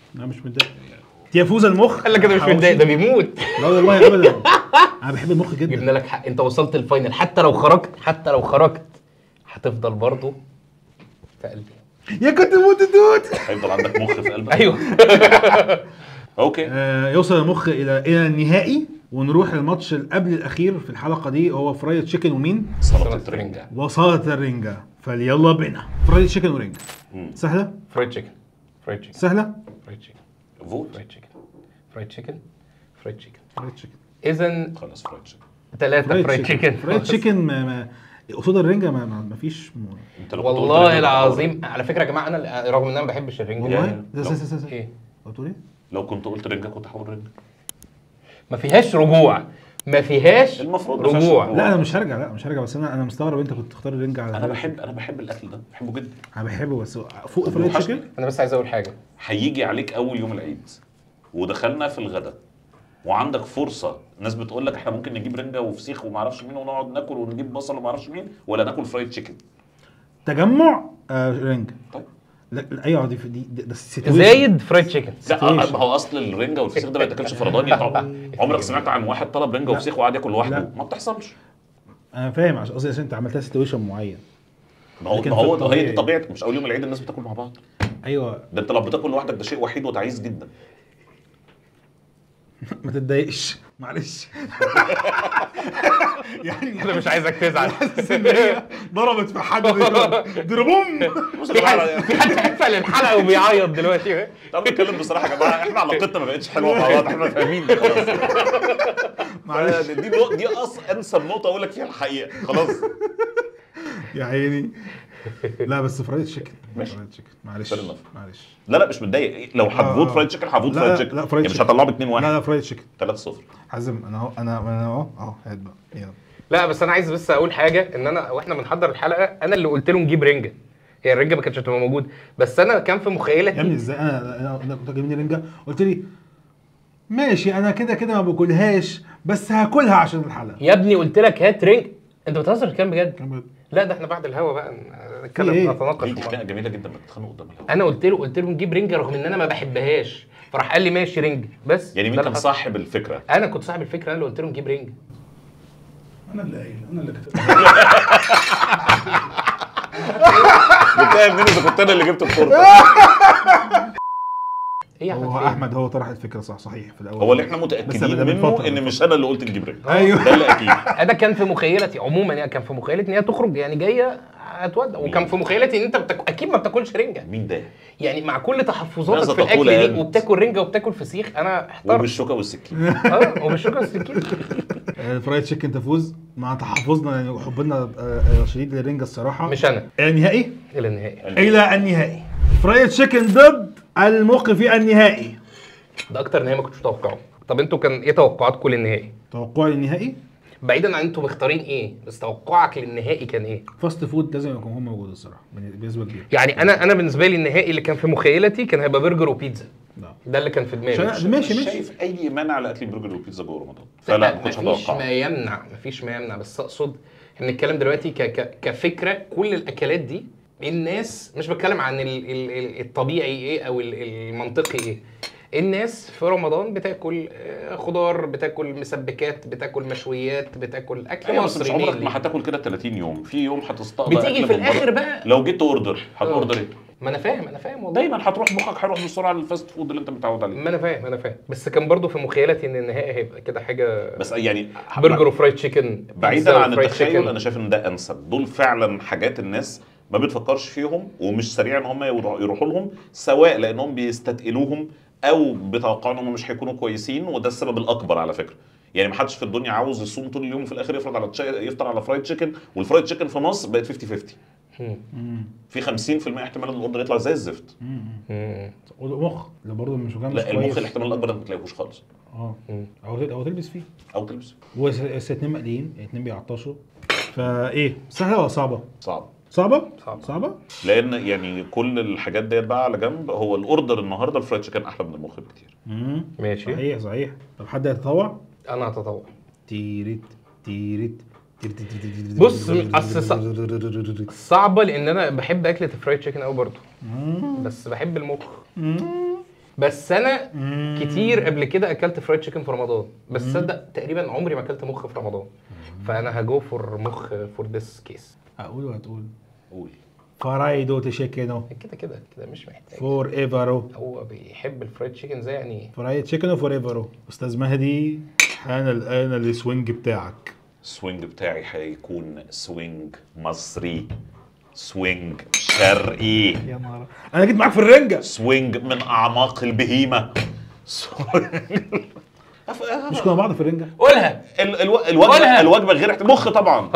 انا مش متضايق يفوز المخ قال لك انا مش حواوشي. متضايق ده بيموت لا والله ابدا انا بحب المخ جبنا جدا لك حق انت وصلت الفاينل حتى لو خرجت حتى لو خرجت هتفضل برضه في قلبي يا كنت موت الدود هيفضل عندك مخ في قلبك ايوه اوكي آه يوصل المخ الى الى النهائي ونروح للماتش اللي قبل الاخير في الحلقه دي هو فرايد تشيكن ومين؟ سلطه رنجة وصلت الرنجة فليلا بينا فرايد تشيكن ورنجة مم. سهله؟ فرايد تشيكن فرايد تشيكن سهله؟ فرايد تشيكن فوت فرايد تشيكن فرايد تشيكن فرايد تشيكن فرايد تشيكن اذا خلاص فرايد تشيكن ثلاثة فرايد تشيكن فرايد تشيكن ما ما قصاد الرنجة ما, ما, ما فيش م... انت لو كنت قلت والله رنجة العظيم على فكره يا جماعه انا رغم ان انا ما بحبش الرنجة والله يعني ده- لو- ده- ده- ده- ايه قلت ايه؟ لو كنت قلت رنجة كنت هقول رنجة ما فيهاش رجوع ما فيهاش المفروض ما فيهاش رجوع رجوع. لا انا مش هرجع لا مش هرجع بس انا انا مستغرب انت كنت تختار الرنجة على انا الفرايد بحب انا بحب الاكل ده بحبه جدا انا بحبه بس فوق الفرايد وحشني. تشيكن انا بس عايز اقول حاجه هيجي عليك اول يوم العيد ودخلنا في الغداء وعندك فرصه الناس بتقول لك احنا ممكن نجيب رنجه وفسيخ وما اعرفش مين ونقعد ناكل ونجيب بصل وما اعرفش مين ولا ناكل فرايد تشيكن تجمع آه رنجة طيب لا لا، ايوه دي دي ده, ده situation. زايد فرايد تشيكن لا آه، ما هو اصل الرنجه والفسيخ ده ما يتاكلش فرداني طبعا عمرك سمعت عن واحد طلب رنجه وفسيخ وقعد ياكل لوحده لا. ما بتحصلش انا فاهم عشان قصدي عشان انت عملتها سيتويشن معين ما هو لكن ما في هو ده هي الطبيعي. دي طبيعتك مش اول يوم العيد الناس بتاكل مع بعض ايوه ده انت لو بتاكل لوحدك ده شيء وحيد وتعيس جدا ما تتضايقش معلش يعني انا مش عايزك تزعل حاسس ان هي ضربت في حد ضربوم بص يا جماعه في حد قفل الحلقه وبيعيط دلوقتي طب نتكلم بصراحه يا جماعه احنا علاقتنا ما بقتش حلوه مع بعض احنا فاهمين خلاص معلش دي نق- دي أص... انسب نقطه اقول لك فيها الحقيقه خلاص يا عيني لا بس فرايد تشيكن ماشي. فرايد تشيكن معلش Fair enough. معلش لا لا مش متضايق لو هتفوت آه. فرايد تشيكن هفوت لا، فرايد لا، تشيكن لا، فرايد يعني مش تشيكن. هطلعه ب 2 لا 1 لا فرايد تشيكن 3 0 حازم انا اهو انا انا اهو اهو هات بقى يلا لا بس انا عايز بس اقول حاجه ان انا واحنا بنحضر الحلقه انا اللي قلت له نجيب رنجه هي الرنجه ما كانتش هتبقى موجوده بس انا كان في يا ابني مخيلتي ازاي انا انا أنا كنت جايبني رنجه قلت لي ماشي انا كده كده ما باكلهاش بس هاكلها عشان الحلقه يا ابني قلت لك هات رنج انت بتهزر كام بجد كان بجد. لا ده احنا بعد الهوا بقى في نتكلم إيه؟ نتناقش دي في خناقه بعض. جميله جدا انك تتخانقوا قدام الهواء انا قلت له قلت له نجيب رنجه رغم ان انا ما بحبهاش فراح قال لي ماشي رنج بس يعني ده مين اللي كان حصل. صاحب الفكره انا كنت صاحب الفكره انا اللي قلت له نجيب رنج انا اللي قايل انا اللي كتبت جبتها منين اذا كنت انا اللي جبت التورته ايه يا احمد هو في إيه؟ احمد هو طرح الفكره صح صحيح في الاول هو اللي احنا بس متاكدين ده من منه فترة، ان من مش انا اللي قلت نجيب رنجه ايوه ده اللي اكيد انا كان في مخيلتي عموما يعني كان في مخيلتي ان هي تخرج يعني جايه هتودع وكان في مخيلتي ان انت بتاك... اكيد ما بتاكلش رنجه مين ده يعني مع كل تحفظاتك ماذا في تقول الاكل يا دي أنت؟ وبتاكل رنجه وبتاكل فسيخ انا احترت وبالشوكه والسكين اه وبالشوكه والسكين الفرايد تشيكن تفوز مع تحفظنا يعني وحبنا آه، آه، شديد للرنجه الصراحه مش انا النهائي الى النهائي الى النهائي فرايد تشيكن ضد المخ في النهائي ده اكتر نهائي ما كنتش متوقعه طب انتوا كان ايه توقعاتكم للنهائي توقعي النهائي بعيدا عن انتوا مختارين ايه بس توقعك للنهائي كان ايه فاست فود لازم يكون هو موجود الصراحه بنسبه كبيره يعني انا انا بالنسبه لي النهائي اللي كان في مخيلتي كان هيبقى برجر وبيتزا لا ده اللي كان في دماغي عشان- ماشي مش ماشي شايف اي مانع لاكل برجر وبيتزا جوه رمضان فلا ما كنتش مفيش اتوقع ما يمنع مفيش ما يمنع بس اقصد احنا بنتكلم دلوقتي ك ك كفكره كل الاكلات دي الناس مش بتكلم عن ال ال ال الطبيعي ايه او ال- المنطقي ايه الناس في رمضان بتاكل آه، خضار بتاكل مسبكات بتاكل مشويات بتاكل اكل ايوه بس مش مصري عمرك mainly. ما هتاكل كده 30 يوم في يوم هتستقبل بتيجي أكل في من بره. الاخر بقى لو جيت اوردر هتوردر ايه ما انا فاهم انا فاهم والله دايما هتروح مخك هيروح بسرعه للفاست فود اللي انت متعود عليه ما انا فاهم انا فاهم بس كان برضو في مخيلتي ان النهائي هيبقى كده حاجه بس يعني برجر وفرايد تشيكن بعيدا عن وفرايد التخيل تشيكن. انا شايف ان ده انسب دول فعلا حاجات الناس ما بتفكرش فيهم ومش سريع ان هم يروح- يروحوا لهم سواء لانهم بيستثقلوهم او بيتوقعوا ان هم مش هيكونوا كويسين وده السبب الاكبر على فكره يعني ما حدش في الدنيا عاوز يصوم طول اليوم وفي الاخر يفرض على تش- يفطر على فرايد تشيكن والفرايد تشيكن في مصر بقت 50 50 مم. في 50% احتمال ان الاوردر يطلع زي الزفت مم. مخ اللي برضه مش مجمع لا المخ الاحتمال الاكبر انك ما تلاقيهوش خالص اه مم. او تل- او تلبس فيه او تلبس هو س- س- اتنين مقليين اتنين بيعطشوا فايه سهله ولا صعبه؟ صعب صعبه؟ صعبة. صعبه؟ لان يعني كل الحاجات ديت بقى على جنب هو الاوردر النهارده الفرايد تشيكن احلى من المخ بكتير امم ماشي صحيح صحيح طب حد هيتطوع؟ انا هتطوع تيرت تيرت تيرت- تيرت- تيرت- تيرت- بص، أصل ص- صعبه لان انا بحب اكله الفرايد تشيكن قوي برضه بس بحب المخ بس انا كتير قبل كده اكلت فرايد تشيكن في رمضان بس صدق تقريبا عمري ما اكلت مخ في رمضان فانا هجو فور مخ فور ذس كيس اقول وهتقول قول فرايدو تشيكنو كده كده كده مش محتاج فور ايفرو هو بيحب الفرايد تشيكن زي يعني فرايد تشيكن فور ايفرو استاذ مهدي حان الان السوينج بتاعك السوينج بتاعي هيكون سوينج مصري سوينج شرقي يا نهار انا جيت معاك في الرنجه سوينج من اعماق البهيمه سوينج مش كنا بعض في الرنجه قولها ال- الو- الوجبه قولها. الوجبه غير احت- مخ طبعا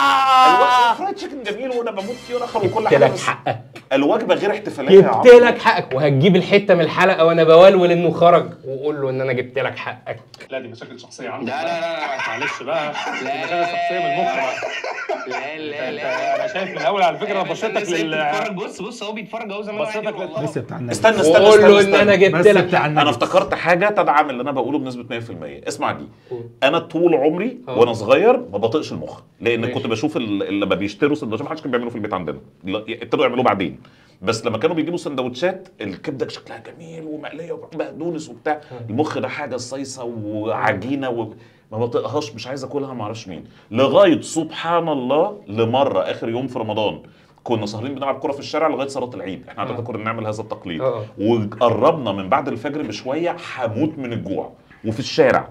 آه! الفرايد تشيكن جميل وانا بموت فيه ونخر وكل جبت حاجه لك بس حقك الوجبه غير احتفاليه يا جبت عمرو. لك حقك وهتجيب الحته من الحلقه وانا بولول انه خرج وقول له ان انا جبت لك حقك لا دي مشاكل شخصيه عندك لا، لا، لا، لا. معلش بقى دي لا. مشاكل شخصيه من المخ بقى لا لا انت انا شايف من الاول على فكره بصيتك لل بص بص هو بيتفرج اهو زي ما بصيتك لل- بس بتاع النبي استنى استنى وقول استنى, له ان استنى. انا جبت بس لك بتاع حقك النبي انا افتكرت حاجه تدعم اللي انا بقوله بنسبه 100% اسمع دي انا طول عمري اه. وانا صغير ما بطيقش المخ لان ماشي. كنت بشوف ال- اللي لما بيشتروا سندوتشات ما حدش كان بيعمله في البيت عندنا لا، ابتدوا يعملوه بعدين بس لما كانوا بيجيبوا سندوتشات الكبده شكلها جميل ومقليه وبقدونس وبتاع المخ ده حاجه صيصه وعجينه و... ما بطيقهاش مش عايز اكلها ما اعرفش مين لغايه سبحان الله لمره اخر يوم في رمضان كنا سهرين بنلعب كرة في الشارع لغايه صلاه العيد احنا عاده كنا بنعمل هذا التقليد اه. وقربنا من بعد الفجر بشويه هموت من الجوع وفي الشارع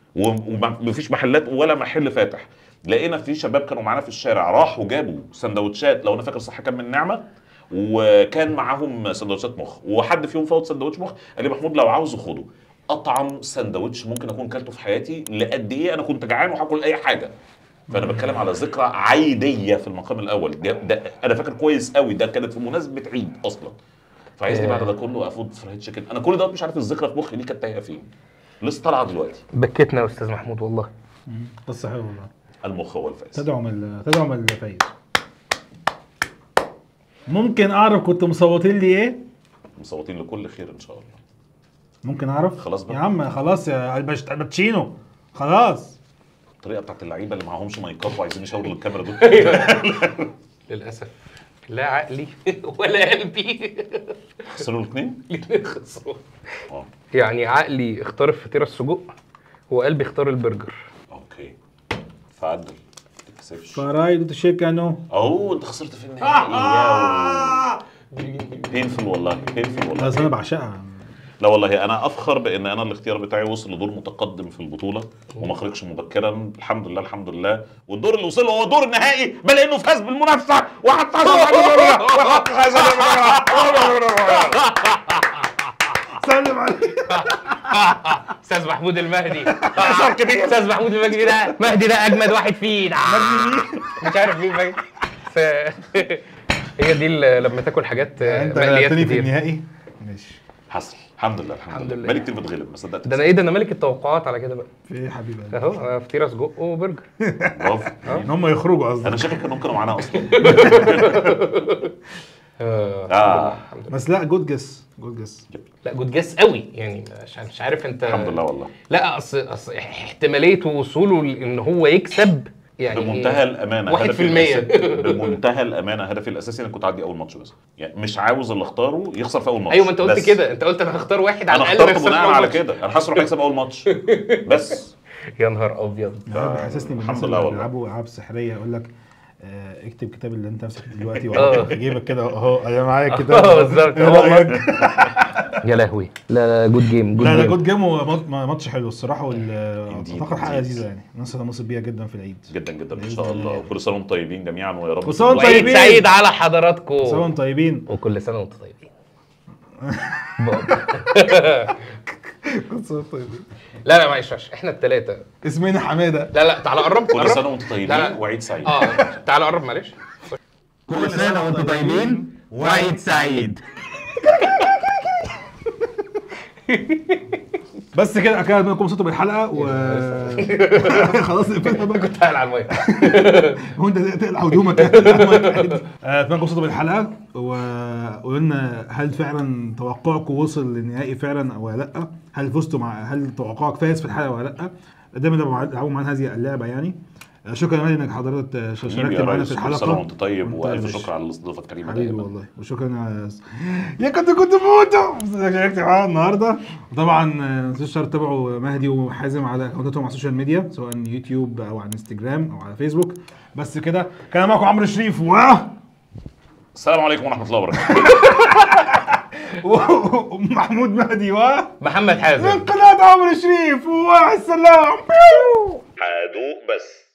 ومفيش محلات ولا محل فاتح لقينا في شباب كانوا معانا في الشارع راحوا جابوا سندوتشات لو انا فاكر صح كان من نعمه وكان معاهم سندوتشات مخ وحد فيهم فوت سندوتش مخ قال لي محمود لو عاوزه خده اطعم سندوتش ممكن اكون كلته في حياتي لقد ايه انا كنت جعان وهاكل اي حاجه فانا بتكلم على ذكرى عيديه في المقام الاول ده, ده انا فاكر كويس قوي ده كانت في مناسبه عيد اصلا فعايزني بعد ده كله افوت فرايد تشيكن انا كل ده مش عارف الذكرى في مخي دي كانت تايهه فين لسه طالعه دلوقتي بكتنا يا استاذ محمود والله قصه حلوه والله المخ هو الفائز تدعم ال- تدعم الفايز ممكن اعرف كنت مصوتين لي ايه مصوتين لكل خير ان شاء الله ممكن اعرف خلاص بقى. يا عم خلاص يا البش- الباتشينو خلاص الطريقه بتاعت اللعيبه اللي معاهمش مايكات وعايزين يشاوروا للكاميرا دول للاسف لا عقلي ولا قلبي خسروا الاثنين الاثنين خسروا اه يعني عقلي اختار الفطيره السجق وقلبي اختار البرجر اوكي فعدل ما تكسبش فرايدو تشيكنو اهو انت خسرت في النهائي بينفل والله بينفل والله بس انا بعشقها لا والله انا افخر بان انا الاختيار بتاعي وصل لدور متقدم في البطوله وما خرجش مبكرا الحمد لله الحمد لله والدور اللي وصل له هو دور النهائي بل انه فاز بالمنافسه وحتى سلم عليك استاذ محمود المهدي شعور كبير استاذ محمود المهدي ده مهدي ده اجمد واحد فينا مش عارف مين مهدي ف- هي دي ال- لما تاكل حاجات انت مقليات غلبتني في كتير النهائي ماشي حصل الحمد لله الحمد, الحمد لله لله. بقالي كتير بتغلب ما صدقت ده انا ايه ده انا ملك التوقعات على كده بقى في ايه يا حبيبي اهو فطيره سجق وبرجر برافو ان هم يخرجوا انا قصدي شاكك انهم كانوا معانا اصلا آه. اه بس لا جود جس جود جس لا جود جاس قوي يعني مش مش عارف انت الحمد لله والله لا اصل اصل احتماليه وصوله ل- ان هو يكسب يعني بمنتهى الامانه واحد هدفي في المية. الأساسي- بمنتهى الامانه هدفي الاساسي اني كنت اعدي اول ماتش بس يعني مش عاوز اللي اختاره يخسر في اول ماتش ايوه ما انت قلت بس. كده انت قلت انا هختار واحد على انا الاقل ما اخترت يخسرش بناء أول على ماتش. كده انا حاسس هيكسب اول ماتش بس يا نهار ابيض انا بيحسسني الحمد بالناس لله اللي والله. بيلعبوا العاب سحريه يقول لك آه، اكتب كتاب اللي انت ماسكه دلوقتي اه. وحط في جيبك كده اهو انا معايا كتاب اه بالظبط إيه هو رأيك؟ يا لهوي لا لا جود جيم جود لا لا جيم جود جيم وماتش حلو الصراحه وال Indeed, اعتقد حلقه indeed. لذيذه يعني الناس هتنبسط بيها جدا في العيد جدا جدا ان بإذن شاء الله الله. وكل سنه وانتم طيبين جميعا ويا رب كل سنة وأنتم وعيد طيبين. سعيد على حضراتكم سوا وانتم طيبين وكل سنه وانتم طيبين بابا. كل سنه وانتم طيبين لا لا معلش معلش احنا الثلاثه اسمنا حماده لا لا تعالى قرب كل قرب. سنه وانتم لا، طيبين لا. وعيد سعيد اه تعالى قرب معلش كل سنه وانتم طيبين وعيد سعيد بس كده كده منكم صوتوا بالحلقه و خلاص قفلنا بقى كنت قاعد على المايك هو انت تقلع هدومك اتمنى لكم صوتوا بالحلقه وقولوا لنا هل فعلا توقعكم وصل للنهائي فعلا ولا لا؟ هل فزتوا مع هل توقعك فاز في الحلقه ولا لا؟ دايما لما بلعبوا معانا هذه اللعبه يعني شكرا يا مهدي انك حضرتك آه، حبيبي شاركت يا معانا في ريس كل الحلقه سنه وانت طيب وأنت يا والف باشا. شكر على الاستضافه الكريمه حبيبي دايما والله وشكرا يا يا كنت كنت موتو انك شاركت معانا النهارده وطبعا آه، ما تنسوش تتابعوا مهدي وحازم على اكونتاتهم على السوشيال ميديا سواء يوتيوب او على انستجرام او على فيسبوك بس كده كان معكم عمرو شريف و السلام عليكم ورحمه الله وبركاته ومحمود مهدي و محمد حازم من قناه عمرو شريف والسلام حادوق بس